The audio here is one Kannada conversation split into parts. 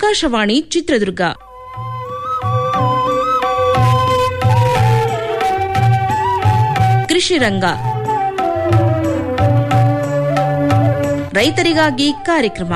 ಆಕಾಶವಾಣಿ ಚಿತ್ರದುರ್ಗ ಕೃಷಿ ರಂಗ ರೈತರಿಗಾಗಿ ಕಾರ್ಯಕ್ರಮ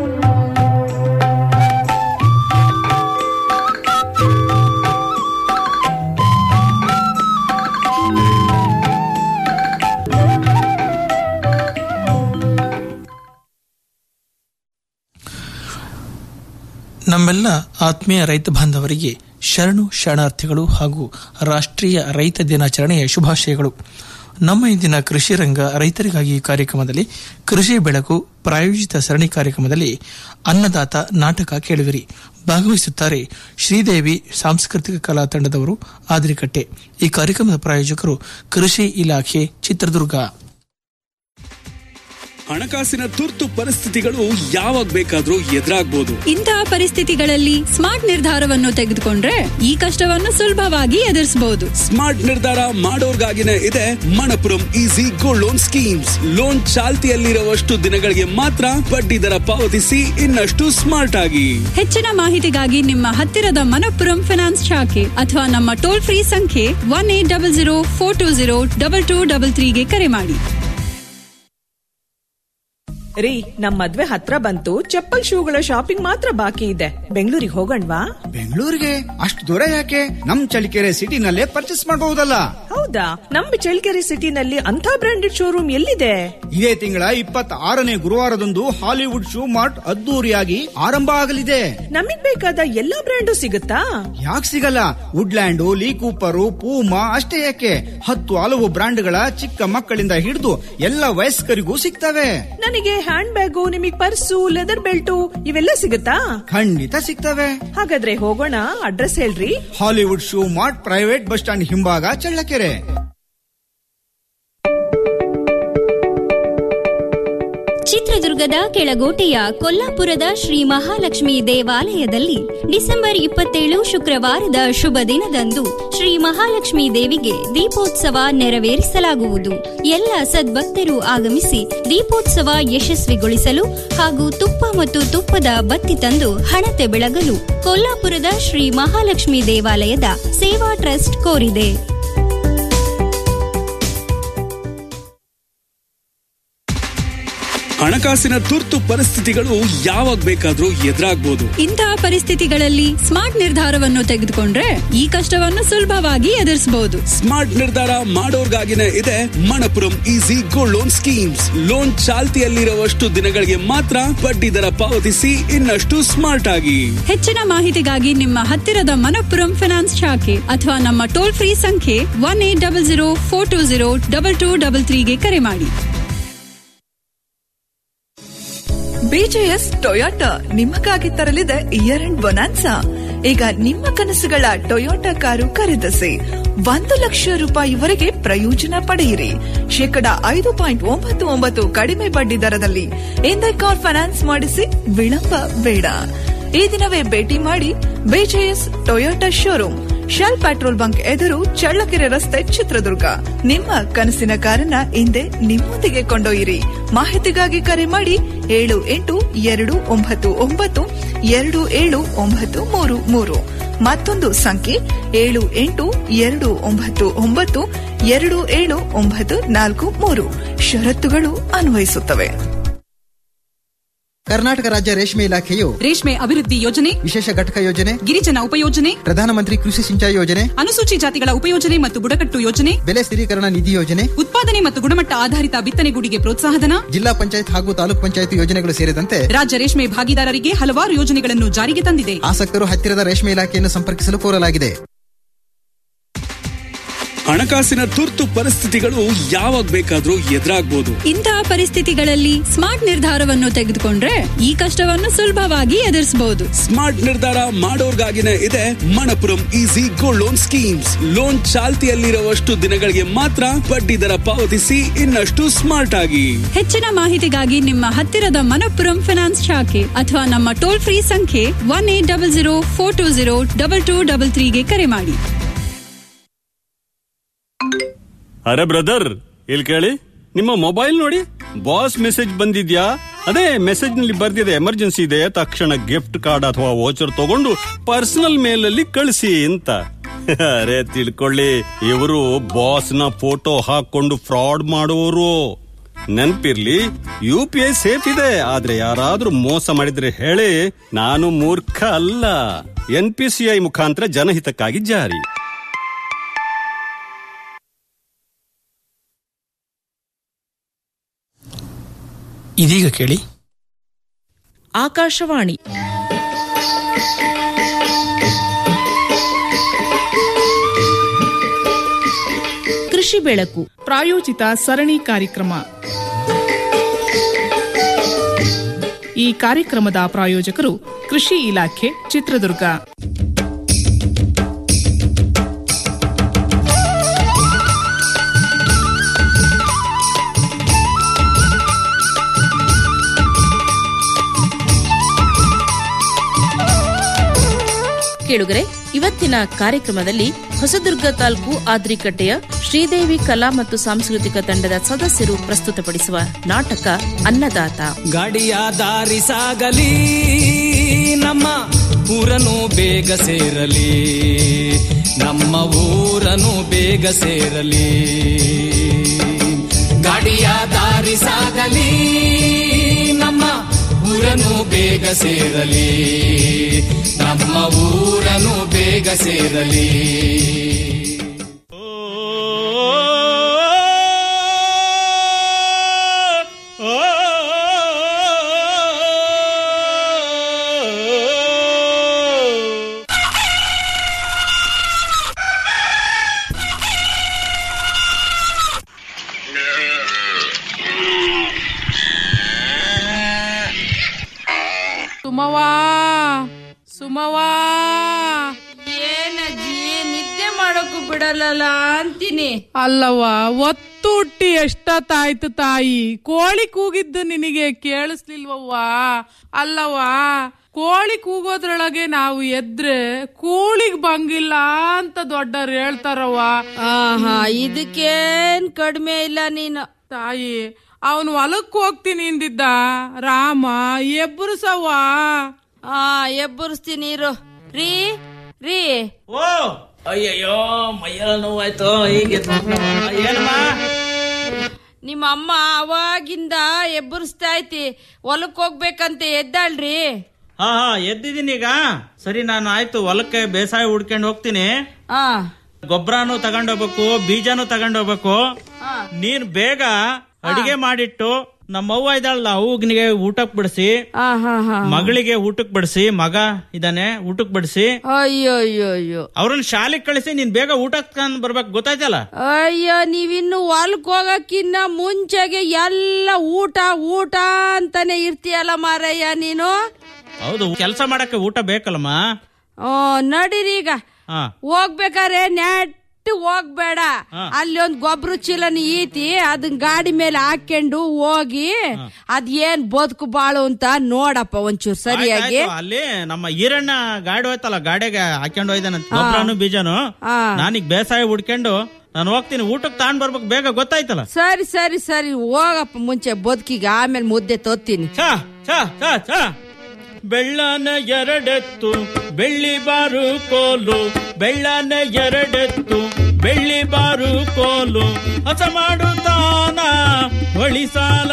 ನಮ್ಮೆಲ್ಲ ಆತ್ಮೀಯ ರೈತ ಬಾಂಧವರಿಗೆ ಶರಣು ಶರಣಾರ್ಥಿಗಳು ಹಾಗೂ ರಾಷ್ಟ್ರೀಯ ರೈತ ದಿನಾಚರಣೆಯ ಶುಭಾಶಯಗಳು ನಮ್ಮ ಇಂದಿನ ಕೃಷಿ ರಂಗ ರೈತರಿಗಾಗಿ ಕಾರ್ಯಕ್ರಮದಲ್ಲಿ ಕೃಷಿ ಬೆಳಕು ಪ್ರಾಯೋಜಿತ ಸರಣಿ ಕಾರ್ಯಕ್ರಮದಲ್ಲಿ ಅನ್ನದಾತ ನಾಟಕ ಕೇಳುವಿರಿ ಭಾಗವಹಿಸುತ್ತಾರೆ ಶ್ರೀದೇವಿ ಸಾಂಸ್ಕೃತಿಕ ಕಲಾ ತಂಡದವರು ಆದಿರಿಕಟ್ಟೆ ಈ ಕಾರ್ಯಕ್ರಮದ ಪ್ರಾಯೋಜಕರು ಕೃಷಿ ಇಲಾಖೆ ಚಿತ್ರದುರ್ಗ ಹಣಕಾಸಿನ ತುರ್ತು ಪರಿಸ್ಥಿತಿಗಳು ಯಾವಾಗ ಬೇಕಾದ್ರೂ ಎದುರಾಗ್ಬೋದು ಇಂತಹ ಪರಿಸ್ಥಿತಿಗಳಲ್ಲಿ ಸ್ಮಾರ್ಟ್ ನಿರ್ಧಾರವನ್ನು ತೆಗೆದುಕೊಂಡ್ರೆ ಈ ಕಷ್ಟವನ್ನು ಸುಲಭವಾಗಿ ಎದುರಿಸಬಹುದು ಸ್ಮಾರ್ಟ್ ನಿರ್ಧಾರ ಮಾಡೋರ್ಗಾಗಿನೇ ಇದೆ Manappuram easy gold loan schemes loan ಚಾಲ್ತಿಯಲ್ಲಿರುವಷ್ಟು ದಿನಗಳಿಗೆ ಮಾತ್ರ ಬಡ್ಡಿ ದರ ಪಾವತಿಸಿ ಇನ್ನಷ್ಟು ಸ್ಮಾರ್ಟ್ ಆಗಿ ಹೆಚ್ಚಿನ ಮಾಹಿತಿಗಾಗಿ ನಿಮ್ಮ ಹತ್ತಿರದ ಮನಪ್ಪುರಂ ಫಿನಾನ್ಸ್ ಶಾಖೆ ಅಥವಾ ನಮ್ಮ ಟೋಲ್ ಫ್ರೀ ಸಂಖ್ಯೆ one eight double zero four two zero double two double ತ್ರೀಗೆ ಕರೆ ಮಾಡಿ ರೀ ನಮ್ ಮದ್ವೆ ಹತ್ರ ಬಂತು ಚಪ್ಪಲ್ ಶೂಗಳ ಶಾಪಿಂಗ್ ಮಾತ್ರ ಬಾಕಿ ಇದೆ ಬೆಂಗಳೂರಿಗೆ ಹೋಗಣ್ವಾ ಬೆಂಗಳೂರಿಗೆ ಅಷ್ಟು ದೂರ ಯಾಕೆ ನಮ್ ಚಳಿಕೆರೆ ಸಿಟಿನಲ್ಲೇ ಪರ್ಚೇಸ್ ಮಾಡಬಹುದಲ್ಲ ಹೌದಾ ನಮ್ ಚಳ್ಳಕೆರೆ ಸಿಟಿನಲ್ಲಿ ಅಂತ ಬ್ರಾಂಡೆಡ್ ಶೋರೂಮ್ ಎಲ್ಲಿದೆ ಇದೇ ತಿಂಗಳ ಇಪ್ಪತ್ತ ಆರನೇ ಗುರುವಾರದಂದು ಹಾಲಿವುಡ್ ಶೂ ಮಾರ್ಟ್ ಅದ್ದೂರಿಯಾಗಿ ಆರಂಭ ಆಗಲಿದೆ ನಮಗ್ ಬೇಕಾದ ಎಲ್ಲಾ ಬ್ರ್ಯಾಂಡು ಸಿಗುತ್ತಾ ಯಾಕೆ ಸಿಗಲ್ಲ ವುಡ್ಲ್ಯಾಂಡ್ ಲೀ ಕೂಪರು ಪೂಮಾ ಅಷ್ಟೇ ಯಾಕೆ ಹತ್ತು ಹಲವು ಬ್ರಾಂಡ್ಗಳ ಚಿಕ್ಕ ಮಕ್ಕಳಿಂದ ಹಿಡಿದು ಎಲ್ಲ ವಯಸ್ಕರಿಗೂ ಸಿಗ್ತವೆ ನನಗೆ ಹ್ಯಾಂಡ್ ಬ್ಯಾಗು ನಿಮಗ್ ಪರ್ಸು ಲೆದರ್ ಬೆಲ್ಟು ಇವೆಲ್ಲ ಸಿಗುತ್ತಾ ಖಂಡಿತ ಸಿಗ್ತವೆ ಹಾಗಾದ್ರೆ ಹೋಗೋಣ ಅಡ್ರೆಸ್ ಹೇಳ್ರಿ Hollywood shoe mart private bus stand ಹಿಂಭಾಗ ಚಳ್ಳಕೆರೆ ಚಿತ್ರದುರ್ಗದ ಕೆಳಗೋಟೆಯ ಕೊಲ್ಲಾಪುರದ ಶ್ರೀ ಮಹಾಲಕ್ಷ್ಮಿ ದೇವಾಲಯದಲ್ಲಿ ಡಿಸೆಂಬರ್ ಇಪ್ಪತ್ತೇಳು ಶುಕ್ರವಾರದ ಶುಭ ದಿನದಂದು ಶ್ರೀ ಮಹಾಲಕ್ಷ್ಮಿ ದೇವಿಗೆ ದೀಪೋತ್ಸವ ನೆರವೇರಿಸಲಾಗುವುದು ಎಲ್ಲ ಸದ್ಭಕ್ತರು ಆಗಮಿಸಿ ದೀಪೋತ್ಸವ ಯಶಸ್ವಿಗೊಳಿಸಲು ಹಾಗೂ ತುಪ್ಪ ಮತ್ತು ತುಪ್ಪದ ಬತ್ತಿ ತಂದು ಹಣತೆ ಬೆಳಗಲು ಕೊಲ್ಲಾಪುರದ ಶ್ರೀ ಮಹಾಲಕ್ಷ್ಮಿ ದೇವಾಲಯದ ಸೇವಾ ಟ್ರಸ್ಟ್ ಕೋರಿದೆ ಹಣಕಾಸಿನ ತುರ್ತು ಪರಿಸ್ಥಿತಿಗಳು ಯಾವಾಗ ಬೇಕಾದ್ರೂ ಎದುರಾಗ್ಬೋದು ಇಂತಹ ಪರಿಸ್ಥಿತಿಗಳಲ್ಲಿ ಸ್ಮಾರ್ಟ್ ನಿರ್ಧಾರವನ್ನು ತೆಗೆದುಕೊಂಡ್ರೆ ಈ ಕಷ್ಟವನ್ನು ಸುಲಭವಾಗಿ ಎದುರಿಸಬಹುದು ಸ್ಮಾರ್ಟ್ ನಿರ್ಧಾರ ಮಾಡೋರ್ಗಾಗಿನೇ ಇದೆ Manappuram easy gold loan schemes loan ಚಾಲ್ತಿಯಲ್ಲಿರುವಷ್ಟು ದಿನಗಳಿಗೆ ಮಾತ್ರ ಬಡ್ಡಿ ದರ ಪಾವತಿಸಿ ಇನ್ನಷ್ಟು ಸ್ಮಾರ್ಟ್ ಆಗಿ ಹೆಚ್ಚಿನ ಮಾಹಿತಿಗಾಗಿ ನಿಮ್ಮ ಹತ್ತಿರದ ಮನಪ್ಪುರಂ ಫಿನಾನ್ಸ್ ಶಾಖೆ ಅಥವಾ ನಮ್ಮ ಟೋಲ್ ಫ್ರೀ ಸಂಖ್ಯೆ one eight double zero four two zero double two double ತ್ರೀಗೆ ಕರೆ ಮಾಡಿ ಬಿಜೆಎಸ್ ಟೊಯೋಟಾ ನಿಮಗಾಗಿ ತರಲಿದೆ ಇಯರ್ ಅಂಡ್ ಬೊನಾನ್ಸಾ ಈಗ ನಿಮ್ಮ ಕನಸುಗಳ ಟೊಯೋಟಾ ಕಾರು ಖರೀದಿಸಿ ಒಂದು ಲಕ್ಷ ರೂಪಾಯಿವರೆಗೆ ಪ್ರಯೋಜನ ಪಡೆಯಿರಿ ಶೇಕಡ ಐದು ಪಾಯಿಂಟ್ ಒಂಬತ್ತು ಒಂಬತ್ತು ಕಡಿಮೆ ಬಡ್ಡಿ ದರದಲ್ಲಿ ಎಂದೇ ಕಾರ್ ಫೈನಾನ್ಸ್ ಮಾಡಿಸಿ ವಿಳಂಬ ಬೇಡ ಈ ದಿನವೇ ಭೇಟಿ ಮಾಡಿ BJS Toyota showroom Shell petrol bunk ಎದುರು ಚಳ್ಳಕೆರೆ ರಸ್ತೆ ಚಿತ್ರದುರ್ಗ ನಿಮ್ಮ ಕನಸಿನ ಕಾರನ್ನ ಹಿಂದೆ ನಿಮ್ಮೊಂದಿಗೆ ಕೊಂಡೊಯ್ಯಿರಿ ಮಾಹಿತಿಗಾಗಿ ಕರೆ ಮಾಡಿ ಏಳು ಎಂಟು ಎರಡು ಒಂಬತ್ತು ಒಂಬತ್ತು ಎರಡು ಏಳು ಒಂಬತ್ತು ಮೂರು ಮೂರು ಮತ್ತೊಂದು ಸಂಖ್ಯೆ ಏಳು ಎಂಟು ಎರಡು ಒಂಬತ್ತು ಒಂಬತ್ತು ಎರಡು ಏಳು ಒಂಬತ್ತು ನಾಲ್ಕು ಮೂರು ಷರತ್ತುಗಳು ಅನ್ವಯಿಸುತ್ತವೆ ಕರ್ನಾಟಕ ರಾಜ್ಯ ರೇಷ್ಮೆ ಇಲಾಖೆಯು ರೇಷ್ಮೆ ಅಭಿವೃದ್ಧಿ ಯೋಜನೆ ವಿಶೇಷ ಘಟಕ ಯೋಜನೆ ಗಿರಿಜನ ಉಪಯೋಜನೆ ಪ್ರಧಾನಮಂತ್ರಿ ಕೃಷಿ ಸಿಂಚಾಯಿ ಯೋಜನೆ ಅನುಸೂಚಿ ಜಾತಿಗಳ ಉಪಯೋಜನೆ ಮತ್ತು ಬುಡಕಟ್ಟು ಯೋಜನೆ ಬೆಲೆ ಸ್ಥಿರೀಕರಣ ನಿಧಿ ಯೋಜನೆ ಉತ್ಪಾದನೆ ಮತ್ತು ಗುಣಮಟ್ಟ ಆಧಾರಿತ ಬಿತ್ತನೆಗೂಡಿಗೆ ಪ್ರೋತ್ಸಾಹಧನ ಜಿಲ್ಲಾ ಪಂಚಾಯತ್ ಹಾಗೂ ತಾಲೂಕ್ ಪಂಚಾಯತ್ ಯೋಜನೆಗಳು ಸೇರಿದಂತೆ ರಾಜ್ಯ ರೇಷ್ಮೆ ಭಾಗಿದಾರರಿಗೆ ಹಲವಾರು ಯೋಜನೆಗಳನ್ನು ಜಾರಿಗೆ ತಂದಿದೆ ಆಸಕ್ತರು ಹತ್ತಿರದ ರೇಷ್ಮೆ ಇಲಾಖೆಯನ್ನು ಸಂಪರ್ಕಿಸಲು ಕೋರಲಾಗಿದೆ ಹಣಕಾಸಿನ ತುರ್ತು ಪರಿಸ್ಥಿತಿಗಳು ಯಾವಾಗ ಬೇಕಾದ್ರೂ ಎದುರಾಗ್ಬೋದು ಇಂತಹ ಪರಿಸ್ಥಿತಿಗಳಲ್ಲಿ ಸ್ಮಾರ್ಟ್ ನಿರ್ಧಾರವನ್ನು ತೆಗೆದುಕೊಂಡ್ರೆ ಈ ಕಷ್ಟವನ್ನು ಸುಲಭವಾಗಿ ಎದುರಿಸಬಹುದು ಸ್ಮಾರ್ಟ್ ನಿರ್ಧಾರ ಮಾಡೋರ್ಗಾಗಿನೇ ಇದೆ Manappuram easy gold loan schemes loan ಚಾಲ್ತಿಯಲ್ಲಿರುವಷ್ಟು ದಿನಗಳಿಗೆ ಮಾತ್ರ ಬಡ್ಡಿ ದರ ಪಾವತಿಸಿ ಇನ್ನಷ್ಟು ಸ್ಮಾರ್ಟ್ ಆಗಿ ಹೆಚ್ಚಿನ ಮಾಹಿತಿಗಾಗಿ ನಿಮ್ಮ ಹತ್ತಿರದ ಮನಪ್ಪುರಂ ಫಿನಾನ್ಸ್ ಶಾಖೆ ಅಥವಾ ನಮ್ಮ ಟೋಲ್ ಫ್ರೀ ಸಂಖ್ಯೆ one eight double zero four two zero double two double ತ್ರೀಗೆ ಕರೆ ಮಾಡಿ ಅರೆ ಬ್ರದರ್ ಇಲ್ಲಿ ಕೇಳಿ ನಿಮ್ಮ ಮೊಬೈಲ್ ನೋಡಿ ಬಾಸ್ ಮೆಸೇಜ್ ಬಂದಿದ್ಯಾ ಅದೇ ಮೆಸೇಜ್ ನಲ್ಲಿ ಬರ್ದಿದೆ ಎಮರ್ಜೆನ್ಸಿ ಇದೆ ತಕ್ಷಣ ಗಿಫ್ಟ್ ಕಾರ್ಡ್ ಅಥವಾ ವೋಚರ್ ತಗೊಂಡು ಪರ್ಸನಲ್ ಮೇಲ್ ಅಲ್ಲಿ ಕಳಿಸಿ ಅಂತ ಅರೆ ತಿಳ್ಕೊಳ್ಳಿ ಇವರು ಬಾಸ್ ನ ಫೋಟೋ ಹಾಕೊಂಡು ಫ್ರಾಡ್ ಮಾಡುವವರು ನೆನ್ಪಿರ್ಲಿ ಯು ಪಿ ಐ ಸೇಫ್ ಇದೆ ಆದ್ರೆ ಯಾರಾದ್ರೂ ಮೋಸ ಮಾಡಿದ್ರೆ ಹೇಳಿ ನಾನು ಮೂರ್ಖ ಅಲ್ಲ ಎನ್ ಪಿ ಸಿ ಐ ಮುಖಾಂತರ ಜನಹಿತಕ್ಕಾಗಿ ಜಾರಿ ಇದೀಗ ಕೇಳಿ ಆಕಾಶವಾಣಿ ಕೃಷಿ ಬೆಳಕು ಪ್ರಾಯೋಜಿತ ಸರಣಿ ಕಾರ್ಯಕ್ರಮ ಈ ಕಾರ್ಯಕ್ರಮದ ಪ್ರಾಯೋಜಕರು ಕೃಷಿ ಇಲಾಖೆ ಚಿತ್ರದುರ್ಗ ಕೇಳುಗರೆ ಇವತ್ತಿನ ಕಾರ್ಯಕ್ರಮದಲ್ಲಿ ಹೊಸದುರ್ಗ ತಾಲೂಕು ಆದ್ರಿಕಟ್ಟೆಯ ಶ್ರೀದೇವಿ ಕಲಾ ಮತ್ತು ಸಾಂಸ್ಕೃತಿಕ ತಂಡದ ಸದಸ್ಯರು ಪ್ರಸ್ತುತಪಡಿಸುವ ನಾಟಕ ಅನ್ನದಾತ ಗಾಡಿಯ ದಾರಿ ಸಾಗಲಿ ನಮ್ಮ ಊರನು ಬೇಗ ಸೇರಲಿ ನಮ್ಮ ಊರನು ಬೇಗ ಸೇರಲಿ ಗಾಡಿಯ ದಾರಿ ಸಾಗಲಿ ನಮ್ಮ ಊರನು ಬೇಗ ಸೇರಲಿ ನಮ್ಮ ಊರನು ಬೇಗ ಸೇರಲಿ ಸುಮವಾ ಸುಮವಾ ಏನಜ್ಜಿ ನಿದ್ದೆ ಮಾಡೋಕು ಬಿಡಲ್ಲ ಅಂತೀನಿ ಅಲ್ಲವ್ವ ಒತ್ತು ಹುಟ್ಟಿ ಎಷ್ಟೊತ್ತಾಯ್ತು ತಾಯಿ ಕೋಳಿ ಕೂಗಿದ್ದು ನಿನಗೆ ಕೇಳಿಸ್ಲಿಲ್ವವ್ವ ಅಲ್ಲವ್ವ ಕೋಳಿ ಕೂಗೋದ್ರೊಳಗೆ ನಾವು ಎದ್ರೆ ಕೂಳಿಗ್ ಬಂಗಿಲ್ಲ ಅಂತ ದೊಡ್ಡವ್ರು ಹೇಳ್ತಾರವ್ವ ಆಹಾ ಇದಕ್ಕೇನ್ ಕಡಿಮೆ ಇಲ್ಲ ನೀನು ತಾಯಿ ಅವನು ಹೊಲಕ್ ಹೋಗ್ತೀನಿ ಇಂದಿದ್ದ ರಾಮ ಎಬ್ಬರುಸವ್ವ ಆ ಎಬ್ಬರಿಸ್ತೀನಿ ಇರು ರೀ ರೀ ಓ ಅಯ್ಯಯ್ಯೋ ಮೈಯೆಲ್ಲ ನೋವಾಯ್ತು ಹೀಗೆ ಏನಮ್ಮ ನಿಮ್ಮ ಅಮ್ಮ ಅವಾಗಿಂದ ಎಬ್ಬರಿಸ್ತಾ ಐತಿ ಹೊಲಕ್ ಹೋಗ್ಬೇಕಂತ ಎದ್ದಾಳ್ರಿ ಹಾ ಹಾ ಎದ್ದಿದ್ದೀನಿ ಈಗ ಸರಿ ನಾನು ಆಯ್ತು ಹೊಲಕ್ಕೆ ಬೇಸಾಯ ಹುಡ್ಕೊಂಡು ಹೋಗ್ತೀನಿ ಆ ಗೊಬ್ಬರನು ತಗೊಂಡೋಗ್ಬೇಕು ಬೀಜನೂ ತಗೊಂಡೋಗ್ಬೇಕು ನೀನ್ ಬೇಗ ಅಡಿಗೆ ಮಾಡಿಟ್ಟು ನಮ್ಮವ್ವ ಇದ್ದಾಳಲ್ಲ ಅವ್ನಿಗೆ ಊಟಕ್ ಬಿಡಿಸಿ ಆ ಹಾ ಹಾ ಮಗಳಿಗೆ ಊಟಕ್ ಬಿಡಿಸಿ ಮಗ ಇದಾನೆ ಊಟಕ್ ಬಿಡಿಸಿ ಅಯ್ಯೋ ಅಯ್ಯೋ ಅಯ್ಯೋ ಅವ್ರನ್ನ ಶಾಲೆಗೆ ಕಳಿಸಿ ನೀನ್ ಬೇಗ ಊಟಕ್ ತಂದ್ ಬರ್ಬೇಕು ಗೊತ್ತಾಯ್ತಲ್ಲ ಅಯ್ಯೋ ನೀವಿನ್ನು ಹೊಲ್ಕ್ ಹೋಗಕ್ಕಿನ್ನ ಮುಂಚೆಗೆ ಎಲ್ಲ ಊಟ ಊಟ ಅಂತಾನೆ ಇರ್ತೀಯಲ್ಲ ಮಾರಯ್ಯ ನೀನು ಹೌದು ಕೆಲಸ ಮಾಡಕ್ಕೆ ಊಟ ಬೇಕಲ್ಲಮ್ಮ ಓ ನಡೀರಿ ಈಗ ಹಾ ಹೋಗ್ಬೇಕಾರೆ ನೆಟ್ಟು ಹೋಗ್ಬೇಡ ಅಲ್ಲಿ ಒಂದ್ ಗೊಬ್ಬರ ಚೀಲನ ಈತಿ ಅದನ್ ಗಾಡಿ ಮೇಲೆ ಹಾಕೊಂಡು ಹೋಗಿ ಅದ್ ಏನ್ ಬದುಕು ಬಾಳು ಅಂತ ನೋಡಪ್ಪ ಒಂಚೂರು ಸರಿಯಾಗಿ ಆಯ್ತಾಯ್ತು, ಅಲ್ಲಿ ನಮ್ಮ ಈರಣ್ಣ ಗಾಡಿ ಹೋಯ್ತಲ್ಲ ಗಾಡಿಗೆ ಹಾಕೊಂಡು ಹೋಯ್ದಾನ ಗೊಬ್ಬರನು ಬೀಜನು ಹಾ. ನಾನೀಗ ಬೇಸಾಯ ಹುಡ್ಕೊಂಡು ನಾನು ಹೋಗ್ತೀನಿ ಊಟಕ್ಕೆ ತಾಂಡ್ ಬರ್ಬೇಕು ಬೇಗ ಗೊತ್ತಾಯ್ತಲ್ಲ ಸರಿ ಸರಿ ಸರಿ ಹೋಗಪ್ಪ ಮುಂಚೆ ಬದುಕಿಗೆ ಆಮೇಲೆ ಮುದ್ದೆ ತೊತ್ತೀನಿ ಛಾ ಛಾ ಛಾ ಛಾ ಬೆಳ್ಳನ ಎರಡೆತ್ತು ಬೆಳ್ಳಿ ಬಾರು ಕೋಲು ಬೆಳ್ಳನ ಎರಡೆತ್ತು ಬೆಳ್ಳಿ ಬಾರು ಕೋಲು ಹಸ ಮಾಡುತ್ತಾನ ಹೊಳಿಸಾಲ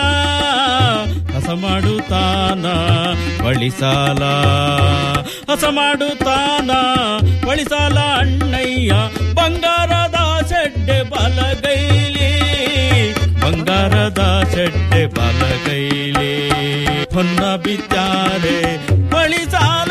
ಹಸ ಮಾಡುತ್ತಾನ ಹೊಳಿಸಾಲ ಹಸ ಮಾಡುತ್ತಾನ ಹೊಳಿಸಾಲ ಅಣ್ಣಯ್ಯ ಬಂಗಾರದ ಶೆಡ್ಡೆ ಬಲಗೈಲಿ ಬಂಗಾರದ ಶೆಡ್ಡೆ ಬಲಗೈಲಿ ಹೊನ್ನ ಬಿತ್ತಾರೆ ಹೊಳಿಸಾಲ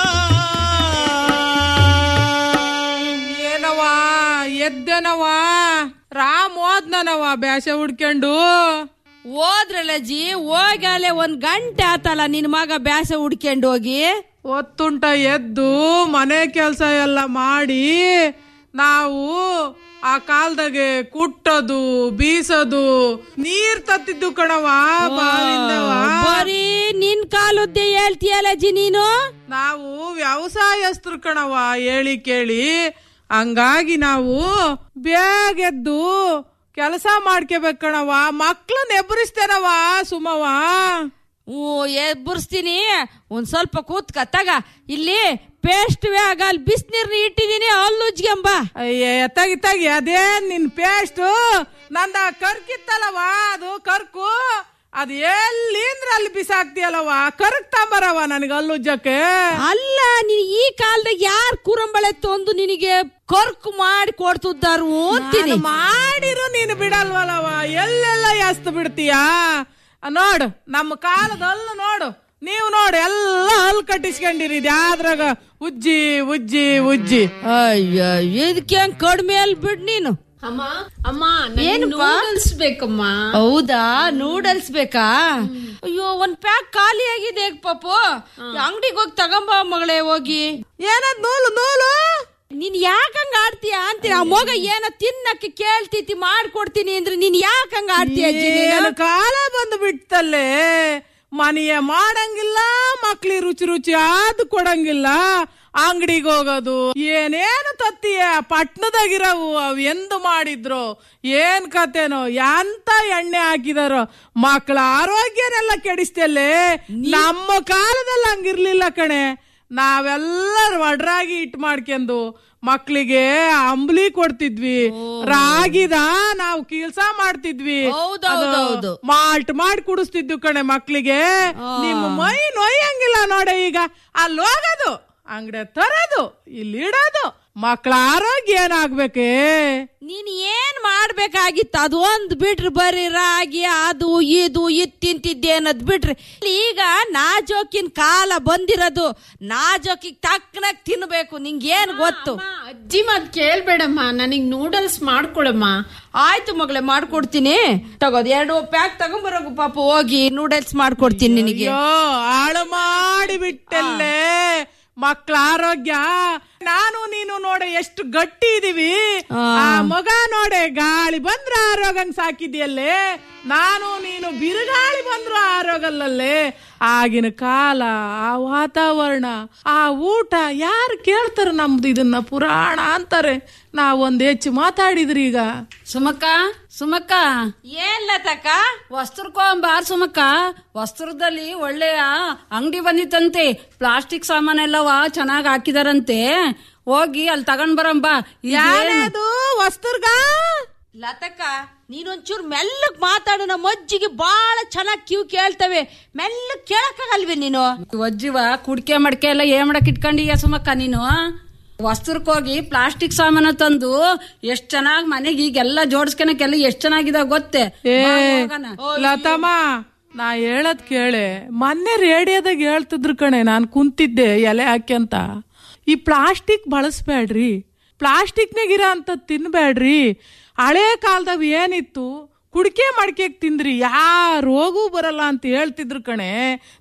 ಏನವ ಎದ್ದೆನವ ರಾಮ್ ಓದ್ನನವ ಬ್ಯಾಸೆ ಹುಡ್ಕೊಂಡು ಹೋದ್ರಲ್ಲಜ್ಜಿ ಹೋಗಾಲೆ ಒಂದ್ ಗಂಟೆ ಆತಲ್ಲ ನಿನ್ ಮಗ ಬ್ಯಾಸ ಹುಡ್ಕೊಂಡು ಹೋಗಿ ಒತ್ತುಂಟ ಎದ್ದು ಮನೆ ಕೆಲಸ ಎಲ್ಲ ಮಾಡಿ ನಾವು ಆ ಕಾಲ್ದಾಗೆ ಕುಟ್ಟೋದು ಬೀಸೋದು ನೀರ್ ತತ್ತಿದ್ದು ಕಣವ ಬಾವಿಂದವ ಬರೀ ನಿನ್ ಕಾಲುದ್ದೆ ಹೇಳ್ತೀಯಲ್ಲಜ್ಜಿ ನೀನು ನಾವು ವ್ಯವಸಾಯಸ್ಥರು ಕಣವ ಹೇಳಿ ಕೇಳಿ ಹಂಗಾಗಿ ನಾವು ಬೇಗ ಎದ್ದು ಕೆಲಸ ಮಾಡ್ಕೋಬೇಕು ಕಣವ ಮಕ್ಳನ್ನ ಎಬ್ಬರಿಸ್ತೇನವ ಸುಮವ ಹ್ಞೂ ಎಬ್ಬರ್ಸ್ತೀನಿ ಒಂದ್ ಸ್ವಲ್ಪ ಕೂತ್ಕ ತಗ ಇಲ್ಲಿ ಪೇಸ್ಟ್ ಆಗ ಅಲ್ಲಿ ಬಿಸಿನೀರ್ನ ಇಟ್ಟಿದೀನಿ ಹಲ್ಲುಜ್ಗೆಂಬ ಅಯ್ಯ ತಗಿ ತಗಿ ಅದೇನ್ ನಿನ್ ಪೇಸ್ಟ್ ನಂದ ಕರ್ಕಿತ್ತಲ್ಲವ ಅದು ಕರ್ಕು ಅದು ಎಲ್ಲಿಂದ್ರ ಅಲ್ಲಿ ಬಿಸಾಕ್ತಿಯಲ್ಲವ ಕರ್ಕ್ ತಾಂಬರವ ನನಗೆ ಅಲ್ಲುಜ್ಜಕ್ಕೆ ಅಲ್ಲ ನೀನ್ ಈ ಕಾಲದಾಗ ಯಾರ್ ಕುರಂಬಳೆ ತಂದು ನಿನಗೆ ಕರ್ಕು ಮಾಡಿ ಕೊಡ್ತಿದ್ದಾರು ಅಂತೀನಿ ನಾನು ಮಾಡಿರು ನೀನು ಬಿಡಲ್ವಲ್ಲವ ಎಲ್ಲೆಲ್ಲ ಎಸ್ತ್ ಬಿಡ್ತೀಯಾ ನೋಡು ನಮ್ಮ ಕಾಲದಲ್ಲ ನೋಡು ನೀವು ನೋಡಿ ಎಲ್ಲ ಹಲ್ ಕಟ್ಟಿಸ್ಕೊಂಡಿರಿ ಯಾವ್ದ್ರಾಗ ಉಜ್ಜಿ ಉಜ್ಜಿ ಉಜ್ಜಿ ಅಯ್ಯ ಇದಕ್ಕೆ ಹೆಂಗ್ ಕಡಿಮೆ ಅಲ್ಲಿ ಬಿಡ್ ನೀನು ಅಮ್ಮ ಅಮ್ಮ ಏನಪ್ಪ? ನೂಡಲ್ಸ್ ಬೇಕಮ್ಮ ಹೌದಾ ನೂಡಲ್ಸ್ ಬೇಕಾ ಅಯ್ಯೋ ಒಂದ್ ಪ್ಯಾಕ್ ಖಾಲಿ ಆಗಿದೆ ಪಾಪು ಅಂಗಡಿಗೆ ಹೋಗಿ ತಗೊಂಬ ಮಗಳೇ ಹೋಗಿ ಏನದ್ ನೂಲು ನೂಲು ನೀನ್ ಯಾಕಂಗ ಆಡ್ತೀಯ ಅಂತೀರ ಆ ಮಗ ಏನ ತಿನ್ನಕ್ಕೆ ಕೇಳ್ತೈತಿ ಮಾಡ್ಕೊಡ್ತೀನಿ ಅಂದ್ರೆ ನೀನ್ ಯಾಕಂಗ ಆಡ್ತೀಯ ಅಜ್ಜಿ ನೀನು? ಏನು ಕಾಲ ಬಂದು ಬಿಡ್ತಲ್ಲೇ ಮನೆಯ ಮಾಡಂಗಿಲ್ಲ ಮಕ್ಳಿ ರುಚಿ ರುಚಿ ಆದ್ ಕೊಡಂಗಿಲ್ಲ ಅಂಗಡಿಗೆ ಹೋಗೋದು ಏನೇನು ತತ್ತಿಯ ಪಟ್ನದಾಗಿರವು ಅವ್ ಎಂದು ಮಾಡಿದ್ರು ಏನ್ ಕತೆನೋ ಎಂತ ಎಣ್ಣೆ ಹಾಕಿದಾರೋ ಮಕ್ಕಳ ಆರೋಗ್ಯನೆಲ್ಲ ಕೆಡಿಸ್ತಲ್ಲೇ ನಮ್ಮ ಕಾಲದಲ್ಲಿ ಹಂಗಿರ್ಲಿಲ್ಲ ಕಣೆ ನಾವೆಲ್ಲರೂ ಒಡ್ರಾಗಿ ಇಟ್ ಮಾಡ್ಕೊಂಡು ಮಕ್ಳಿಗೆ ಅಂಬ್ಲಿ ಕೊಡ್ತಿದ್ವಿ ರಾಗಿದ ನಾವು ಕೆಲ್ಸ ಮಾಡ್ತಿದ್ವಿ ಹೌದೌದೌದು. ಮಾಲ್ಟ್ ಮಾಡಿ ಕುಡಿಸ್ತಿದ್ವು ಕಣೆ ಮಕ್ಳಿಗೆ ನಿಮ್ಮ ಮೈ ನೊಯ್ಯಂಗಿಲ್ಲ ನೋಡೆ ಈಗ ಅಲ್ಲಿ ಹೋಗೋದು ಅಂಗಡಿ ತರೋದು ಇಲ್ಲಿ ಇಡೋದು ಮಕ್ಕಳ ಆರೋಗ್ಯ ಏನಾಗ್ಬೇಕೇ ನೀನ್ ಏನ್ ಮಾಡ್ಬೇಕಾಗಿತ್ತು ಅದು ಒಂದ್ ಬಿಟ್ರಿ ಬರೀ ರಾಗಿ ಅದು ಇದು ಇದ್ ತಿಂತಿದ್ದೆ ಅನ್ನೋದ್ ಬಿಟ್ರಿ ಈಗ ನಾಜೋಕಿನ ಕಾಲ ಬಂದಿರೋದು ನಾಜೋಕಿಗ್ ತಕ್ಕನಾಗ್ ತಿನ್ಬೇಕು ನಿಂಗೇನ್ ಗೊತ್ತು ಅಜ್ಜಿ ಮಾತ್ ಕೇಳ್ಬೇಡಮ್ಮ ನನಗ್ ನೂಡಲ್ಸ್ ಮಾಡ್ಕೊಳಮ್ಮ ಆಯ್ತು ಮಗಳೇ ಮಾಡ್ಕೊಡ್ತೀನಿ ತಗೋದ್ ಎರಡು ಪ್ಯಾಕ್ ತಗೊಂಬರೋಗು ಪಾಪ ಹೋಗಿ ನೂಡಲ್ಸ್ ಮಾಡ್ಕೊಡ್ತೀನಿ ನಿನಗೆ ಅಯ್ಯೋ ಹಾಳು ಮಾಡಿ ಬಿಟ್ಟಲ್ಲೇ ಮಕ್ಕಳ ಆರೋಗ್ಯ ನಾನು ನೀನು ನೋಡೆ ಎಷ್ಟು ಗಟ್ಟಿ ಇದೀವಿ ಆ ಮಗ ನೋಡೆ ಗಾಳಿ ಬಂದ್ರ ಆರೋಗ್ಯಂಗ್ ಸಾಕಿದ್ಯಲ್ಲೇ ನಾನು ನೀನು ಬಿರುಗಾಳಿ ಬಂದ್ರು ಆರೋಗಲ್ಲಲ್ಲೇ ಆಗಿನ ಕಾಲ ಆ ವಾತಾವರಣ ಆ ಊಟ ಯಾರು ಕೇಳ್ತಾರ ನಮ್ದು ಇದನ್ನ ಪುರಾಣ ಅಂತಾರೆ ನಾವೊಂದ್ ಹೆಚ್ಚು ಮಾತಾಡಿದ್ರಿ ಈಗ ಸುಮಕ್ಕ ಸುಮಕ್ಕ ಏನ್ ಲತಕ್ಕ ವಸ್ತ್ರಕ್ಕೊಂಬಾರ್ ಸುಮಕ್ಕ ವಸ್ತ್ರದಲ್ಲಿ ಒಳ್ಳೆಯ ಅಂಗಡಿ ಬಂದಿತ್ತಂತೆ ಪ್ಲಾಸ್ಟಿಕ್ ಸಾಮಾನೆಲ್ಲವ ಚೆನ್ನಾಗ್ ಹಾಕಿದಾರಂತೆ ಹೋಗಿ ಅಲ್ಲಿ ತಗೊಂಡ್ ಬರಂಬ ಯಾರದು ವಸ್ತುರ್ಗ ಲತಕ್ಕ ನೀನೊಂಚೂರು ಮೆಲ್ಲಕ್ ಮಾತಾಡು ನಮ್ಮ ಅಜ್ಜಿಗೆ ಬಾಳ ಚೆನ್ನಾಗ್ ಕಿವ್ ಕೇಳ್ತವೆ ಮೆಲ್ಲಕ್ ಕೇಳಕ್ಕಾಗಲ್ವೇ ನೀನು ಒಜ್ಜಿವ ಕುಡ್ಕೆ ಮಡ್ಕೆ ಎಲ್ಲ ಏನ್ ಮಾಡಕ್ ಇಟ್ಕೊಂಡಿಯ ಸುಮಕ್ಕ ನೀನು ವಸ್ತ್ರಕ್ ಹೋಗಿ ಪ್ಲಾಸ್ಟಿಕ್ ಸಾಮಾನು ತಂದು ಎಷ್ಟ್ ಚೆನ್ನಾಗ್ ಮನೆಗೆ ಈಗೆಲ್ಲ ಜೋಡಿಸ್ಕೊಳಕ್ಕೆಲ್ಲ ಎಷ್ಟ್ ಚೆನ್ನಾಗಿದೆ ಗೊತ್ತೇ ಏ ಬಾ ಹೋಗಣ. ಲತಮ್ಮ ನಾ ಹೇಳದ್ ಕೇಳೆ ಮೊನ್ನೆ ರೇಡಿಯೋದಾಗ ಹೇಳ್ತಿದ್ರು ಕಣೆ ನಾನ್ ಕುಂತಿದ್ದೆ ಎಲೆ ಹಾಕ್ಯಂತ ಈ ಪ್ಲಾಸ್ಟಿಕ್ ಬಳಸ್ಬೇಡ್ರಿ ಪ್ಲಾಸ್ಟಿಕ್ನಾಗಿರೋ ಅಂತ ತಿನ್ಬೇಡ್ರಿ ಹಳೆ ಕಾಲದಾಗ ಏನಿತ್ತು ಕುಡಿಕೆ ಮಡಿಕೆಗ್ ತಿಂದ್ರಿ ಯಾ ರೋಗೂ ಬರಲ್ಲ ಅಂತ ಹೇಳ್ತಿದ್ರು ಕಣೆ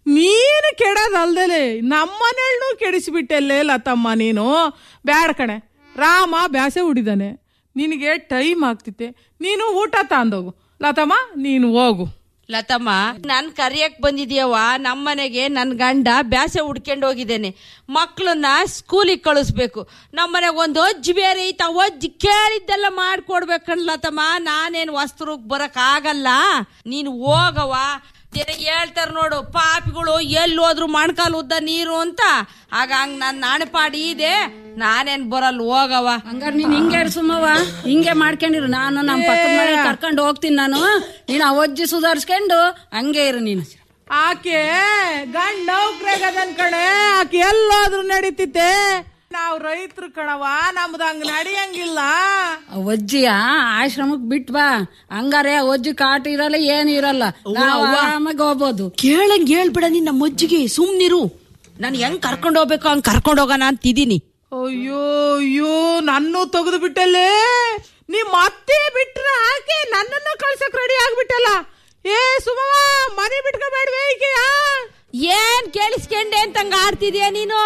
ನೀನು ಕೆಡೋದಲ್ದಲೆ ನಮ್ಮನೆಳ್ನು ಕೆಡಿಸ್ಬಿಟ್ಟೆಲ್ಲೇ ಲತಮ್ಮ ನೀನು ಬ್ಯಾಡ ಕಣೆ ರಾಮ ಬ್ಯಾಸೆ ಹುಡಿದಾನೆ ನಿನಗೆ ಟೈಮ್ ಆಗ್ತಿತ್ತೆ ನೀನು ಊಟ ತಾಂದೋಗು ಲತಮ್ಮ ನೀನು ಹೋಗು ಲತಮ್ಮ ನನ್ ಕರಿಯಕ್ ಬಂದಿದ್ಯವ್ವ ನಮ್ಮನೆಗೆ ನನ್ ಗಂಡ ಬ್ಯಾಸೆ ಹುಡ್ಕೊಂಡು ಹೋಗಿದ್ದೇನೆ ಮಕ್ಳನ್ನ ಸ್ಕೂಲಿಗೆ ಕಳಿಸ್ಬೇಕು ನಮ್ಮನೆಗೆ ಒಂದು ಅಜ್ಜಿ ಬೇರೆ ಐತ ಆ ಅಜ್ಜಿ ಕೇಳಿದ್ದೆಲ್ಲ ಮಾಡ್ಕೊಡ್ಬೇಕನ್ ಲತಮ್ಮ ನಾನೇನ್ ವಸ್ತ್ರಕ್ ಬರಕ್ ಆಗಲ್ಲ ನೀನು ಹೋಗವ ಜನ ಹೇಳ್ತಾರ ನೋಡು ಪಾಪಿಗಳು ಎಲ್ಲಿ ಹೋದ್ರು ಮಣ್ಕಾಲ್ ಉದ್ದ ನೀರು ಅಂತ ಆಗ ಹಂಗ್ ನನ್ ನಾಣಪಾಡಿ ಇದೆ ನಾನೇನ್ ಬರಲ್ಲ ಹೋಗವ ಹಂಗಾರ ನೀನ್ ಹಿಂಗೆ ಇರು ಸುಮ್ಮವ್ವ ಹಿಂಗೆ ಮಾಡ್ಕೊಂಡಿರು ನಾನು ನಮ್ಮ ಪಕ್ಕದ ಮನೆ ಕರ್ಕೊಂಡು ಹೋಗ್ತೀನಿ ನಾನು ನೀನು ಆ ಒಜ್ಜಿ ಸುಧಾರಿಸ್ಕೊಂಡು ಹಂಗೆ ಇರು ನೀನು ಆಕೆ ಗಂಡ ನೌಕ್ರಾಗದನ್ ಕಣೆ ಆಕೆ ಎಲ್ಲೋದ್ರು ನಡೀತಿತ್ತೆ ನಾವ್ ರೈತರು ಕಣವ ನಮ್ದು ಹಂಗ ನಡಿಯಂಗಿಲ್ಲ ಆ ಒಜ್ಜಿಯ ಆಶ್ರಮಕ್ ಬಿಟ್ ಬಾ ಹಂಗಾರೆ ಆ ಒಜ್ಜಿ ಕಾಟ ಇರಲ್ಲ ಏನು ಇರಲ್ಲ ನಾವು ಆರಾಮಾಗಿ ಹೋಗ್ಬೋದು ಕೇಳಂಗ್ ಹೇಳ್ಬಿಡ ನಿನ್ನ ಮಜ್ಜಿಗೆ ಸುಮ್ನಿರು ನಾನು ಹೆಂಗ್ ಕರ್ಕೊಂಡು ಹೋಗ್ಬೇಕು ಹಂಗ್ ಕರ್ಕೊಂಡು ಹೋಗೋಣ ಅಂತಿದೀನಿ ಅಯ್ಯೋ ಅಯ್ಯೋ ನನ್ನೂ ತೆಗೆದು ಬಿಟ್ಟಲ್ಲೇ ನಿಮ್ ಅತ್ತೆ ಬಿಟ್ರ ಆಕೆ ನನ್ನನ್ನು ಕಳ್ಸಕ್ ರೆಡಿ ಆಗ್ಬಿಟ್ಟಲ್ಲ ಏ ಸುಮವ ಮನೆ ಬಿಟ್ಕೋಬೇಡ್ವೇ ಈಕೆಯ ಏನ್ ಕೇಳಿಸ್ಕೊಂಡೆ ಅಂತಂಗ ಆಡ್ತಿದ್ಯಾ ನೀನು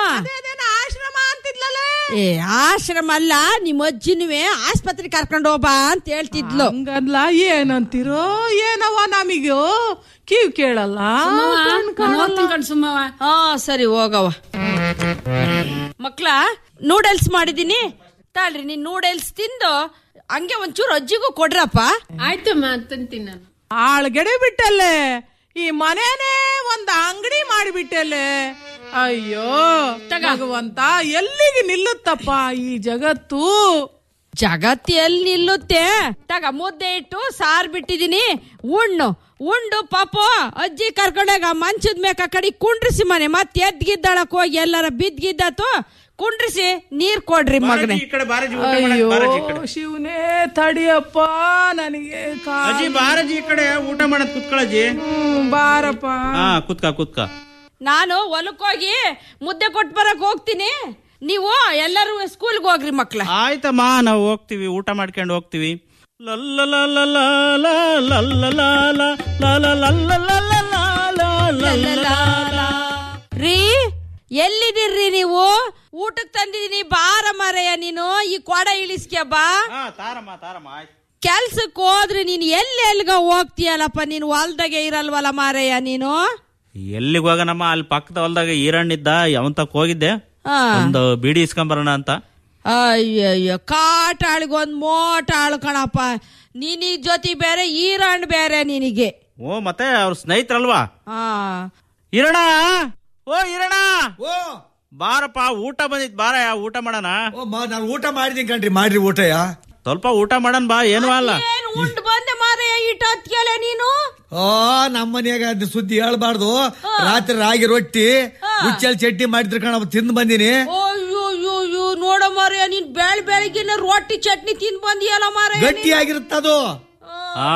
ಆಶ್ರಮ ಅಂತಿದ್ಲಲ್ಲೇ ಏ ಆಶ್ರಮ ಅಲ್ಲ ನಿಮ್ಮ ಅಜ್ಜಿನುವೆ ಆಸ್ಪತ್ರೆ ಕರ್ಕೊಂಡು ಹೋಗ್ಬಾ ಅಂತ ಹೇಳ್ತಿದ್ಲು ಹಂಗಲ್ಲ ಏನಂತೀರೋ ಏನವ ನಮಿಗೂ ಕಿವ್ ಕೇಳಲ್ಲ ಕಣ್ ಕಾಣಲ್ಲ. ಸುಮ್ಮವ ಹಾ ಸರಿ ಹೋಗವ ಮಕ್ಳ ನೂಡಲ್ಸ್ ಮಾಡಿದೀನಿ ತಾಳ್ರಿ ನೀನ್ ನೂಡಲ್ಸ್ ತಿಂದು ಹಂಗೆ ಒಂಚೂರು ಅಜ್ಜಿಗೂ ಕೊಡ್ರಪ್ಪ ಆಯ್ತಮ್ಮ ತಂತೀನಿ ನಾನು ಆಳ್ಗೆಡೆ ಬಿಟ್ಟಲ್ಲೇ ಈ ಮನೇನೇ ಒಂದ್ ಅಂಗಡಿ ಮಾಡಿಬಿಟ್ಟೆಲೆ ಅಯ್ಯೋ ಭಗವಂತ ಎಲ್ಲಿಗೆ ನಿಲ್ಲುತ್ತಪ್ಪ ಈ ಜಗತ್ತು ಜಗತ್ತು ಎಲ್ಲಿ ನಿಲ್ಲುತ್ತೆ ತಗ ಮುದ್ದೆ ಇಟ್ಟು ಸಾರ್ ಬಿಟ್ಟಿದೀನಿ ಉಣ್ಣು ಉಂಡು ಪಾಪು ಅಜ್ಜಿ ಕರ್ಕೊಂಡಾಗ ಮಂಚದ ಮೇಕ ಕಡೆ ಕುಂಡ್ರಿಸಿ ಮನೆ ಮತ್ತೆ ಎದ್ಗಿದ್ದಾಳಕ್ ಹೋಗಿ ಎಲ್ಲಾರ ಬಿದ್ಗಿದ್ದಾತು ಕುಂಡ್ರಿಸಿ ನೀರ್ ಕೊಡ್ರಿ ಮಗನೇ ಈ ಕಡೆ ಬಾರಜಿ ಊಟ ಮಾಡಕ್ ಬಾರಜಿ ಈ ಕಡೆ. ಅಯ್ಯೋ ಶಿವನೇ ತಡಿಯಪ್ಪ ನನಗೆ ಕಾ- ಅಜ್ಜಿ ಬಾರಜಿ ಈ ಕಡೆ ಊಟ ಮಾಡದ್ ಕುತ್ಕೊಳ್ಳಜ್ಜಿ ಹ್ಮ್, ಬಾರಪ್ಪ ಹಾ ಕುತ್ಕ ಕುತ್ಕ ನಾನು ಹೊಲಕ್ ಹೋಗಿ ಮುದ್ದೆ ಕೊಟ್ಟು ಬರಕ್ ಹೋಗ್ತೀನಿ ನೀವು ಎಲ್ಲರೂ ಸ್ಕೂಲ್ಗೆ ಹೋಗ್ರಿ ಮಕ್ಳ ಆಯ್ತಮ್ಮ ನಾವು ಹೋಗ್ತೀವಿ ಊಟ ಮಾಡ್ಕೊಂಡು ಹೋಗ್ತೀವಿ ರೀ ಎಲ್ಲಿದಿರ್ರಿ ನೀವು ಊಟಕ್ ತಂದಿದೀನಿ ಬಾರ ಮರೆಯ ನೀನು ಈ ಕೊಡ ಇಳಿಸ್ಕ್ಯ ಬಾ ತಾರಮ್ಮ ತಾರಮ್ಮ ಆಯ್ತು ಕೆಲ್ಸಕ್ ಹೋದ್ರೆ ನೀನ್ ಎಲ್ಲಿ ಎಲ್ಗ ಹೋಗ್ತೀಯಲ್ಲಪ್ಪ ನೀನು ಹೊಲ್ದಾಗೆ ಇರಲ್ವಲ್ಲ ಮಾರಯ್ಯ ನೀನು ಎಲ್ಲಿಗೆ ಹೋಗನಮ್ಮ ಅಲ್ಲಿ ಪಕ್ಕದ ಹೊಲ್ದಾಗ ಈರಣ್ಣಿದ್ದ ಯಾವಂತಕ್ ಹೋಗಿದ್ದೆ ಆ. ಒಂದು ಬಿಡಿ ಇಸ್ಕೊಂಬರೋಣ ಅಂತ ಅಯ್ಯಯ್ಯೋ ಕಾಟಾಳಿಗೊಂದ್ ಮೋಟಾಳು ಕಣಪ್ಪ ನೀನ್ ಈ ಜೊತೆ ಬೇರೆ ಈರಣ್ಣ ಬೇರೆ ನಿನಗೆ ಓ ಮತ್ತೆ ಅವ್ರ ಸ್ನೇಹಿತರಲ್ವಾ ಆ ಇರಣ ಓ ಇರಣ ಓ ಬಾರಪ್ಪ ಊಟ ಬಂದಿತ್ ಬಾರ ಊಟ ಮಾಡೋಣ ನಾನು ಊಟ ಮಾಡಿದೀನಿ ಕಣ್ರಿ ಮಾಡ್ರಿ ಊಟಯ ಸ್ವಲ್ಪ ಊಟ ಮಾಡೋಣ ಬಾ ಏನು ಅಲ್ಲ ಏನ್ ಉಂಡ್ ಬಂದೆ ಮಾರಯ್ಯ ಇಟ್ಟು ಹೊತ್ಗೆಲೆ ನೀನು ಓ ನಮ್ಮ ಮನ್ಯಾಗ ಅದ್ ಸುದ್ದಿ ಹೇಳ್ಬಾರ್ದು ರಾತ್ರಿ ರಾಗಿ ರೊಟ್ಟಿ ಉಚ್ಚಲ್ ಚಟ್ನಿ ಮಾಡಿದ್ರ ಕಣ ತಿಂದು ಬಂದಿನಿ ಅಯ್ಯೋ ಅಯ್ಯೋ ಅಯ್ಯೋ ನೋಡ ಮಾರಯ್ಯ ನೀನ್ ಬೆಳ್ ಬೆಳಗಿನ ರೊಟ್ಟಿ ಚಟ್ನಿ ತಿಂದ್ ಬಂದಿಯಲ್ಲ ಮಾರಯ್ಯ ಗಟ್ಟಿ ಆಗಿರುತ್ತದು ಹಾ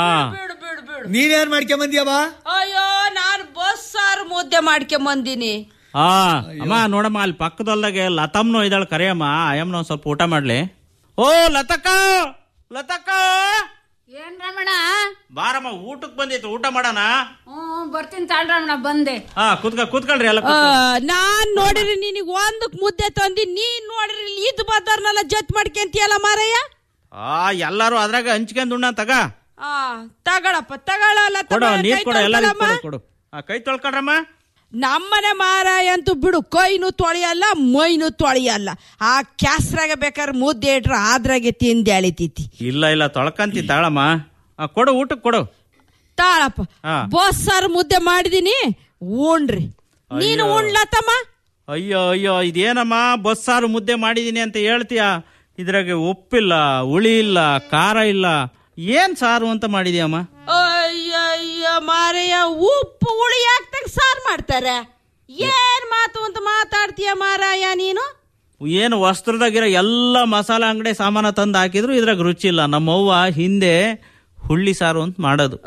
ನೀನೇನ್ ಮಾಡ್ಕೊಂಡ್ ಬಂದಿಯವ ಅಯ್ಯೋ ನಾನ್ ಬಸ್ ಸಾರು ಮುದ್ದೆ ಮಾಡ್ಕೊಂಡ್ ಬಂದಿನಿ ಹಾ ಅಮ್ಮ ನೋಡಮ್ಮ ಅಲ್ಲಿ ಪಕ್ಕದೊಲ್ದಾಗೆ ಲತಮ್ನು ಇದ್ದಾಳೆ ಕರೆಯಮ್ಮ ಅಯ್ಯಮ್ಮನ ಒಂದ್ ಸ್ವಲ್ಪ ಊಟ ಮಾಡ್ಲಿ ಓ ಲತಕ್ಕ ಲತಕ್ಕ ಏನ್ ರಮಣ ಬಾರಮ್ಮ ಊಟಕ್ ಬಂದಿತ್ತು ಊಟ ಮಾಡೋಣ ಹ್ಮ್ ಬರ್ತೀನಿ ತಾಳ್ ರಮಣ ಬಂದೆ ಹಾ ಕೂತ್ಕ ಕೂತ್ಕೊಳ್ರಿ ಎಲ್ಲ ಆ, ನಾನ್ ನೋಡಿರಿ ನಿನಗ್ ಒಂದಕ್ ಮುದ್ದೆ ತಂದಿ ನೀನ್ ನೋಡಿರಿ ಇದ್ ಬದ್ದಾರ್ನೆಲ್ಲ ಜತ್ ಮಾಡ್ಕೊಂತಿಯಲ್ಲ ಮಾರಯ್ಯ ಆ ಎಲ್ಲಾರು ಅದ್ರಾಗ ಹಂಚ್ಕೊಂಡ್ ಉಣ್ಣ ತಗ ಆ ತಗಳಪ್ಪ ತಗಳಲ್ಲ ಕೊಡು ನೀರ್ ಕೊಡು ಎಲ್ಲರಿಗೂ ಕೊಡು ಕೊಡು ಆ, ಕೈ ತೊಳ್ಕೊಳ್ರಮ್ಮ ನಮ್ಮನೆ ಮಾರಾಯ ಅಂತೂ ಬಿಡು ಕೈನು ತೊಳೆಯಲ್ಲ ಮೈನು ತೊಳೆಯಲ್ಲ ಆ ಕ್ಯಾಸ್ರಾಗ ಬೇಕಾದ್ರೆ ಮುದ್ದೆ ಇಟ್ರ ಆದ್ರಾಗೆ ತಿಂದೆ ಅಳಿತೈತಿ ಇಲ್ಲ ಇಲ್ಲ ತೊಳ್ಕಂತಿ ತಾಳಮ್ಮ ಆ, ಕೊಡು ಊಟಕ್ ಕೊಡು ತಾಳಪ್ಪ ಹಾ. ಬೋಸ್ ಸಾರು ಮುದ್ದೆ ಮಾಡಿದೀನಿ ಉಣ್ರಿ ನೀನು ಅಯ್ಯೋ. ಉಣ್ಲತ್ತಮ್ಮ ಅಯ್ಯೋ ಅಯ್ಯೋ ಇದೇನಮ್ಮ ಬಸ್ಸಾರು ಮುದ್ದೆ ಮಾಡಿದೀನಿ ಅಂತ ಹೇಳ್ತೀಯ ಇದ್ರಾಗೆ ಉಪ್ಪಿಲ್ಲ ಹುಳಿ ಇಲ್ಲ ಖಾರ ಇಲ್ಲ ಏನ್ ಸಾರು ಅಂತ ಮಾಡಿದ್ಯಮ್ಮ ಅಯ್ಯಯ್ಯ ಮಾರಯ್ಯ ಉಪ್ಪು ಹುಳಿ ಹಾಕ್ದಾಗ ಸಾರು ಮಾಡ್ತಾರೆ ಏನ್ ಮಾತು ಅಂತ ಮಾತಾಡ್ತೀಯ ಮಾರಾಯ ನೀನು ಏನು ವಸ್ತ್ರದಾಗಿರೋ ಎಲ್ಲ ಮಸಾಲೆ ಅಂಗಡಿ ಸಾಮಾನ ತಂದು ಹಾಕಿದ್ರು ಇದ್ರಾಗ ರುಚಿ ಇಲ್ಲ ನಮ್ಮವ್ವ ಹಿಂದೆ ಹುಳ್ಳಿ ಸಾರು ಅಂತ ಮಾಡೋದು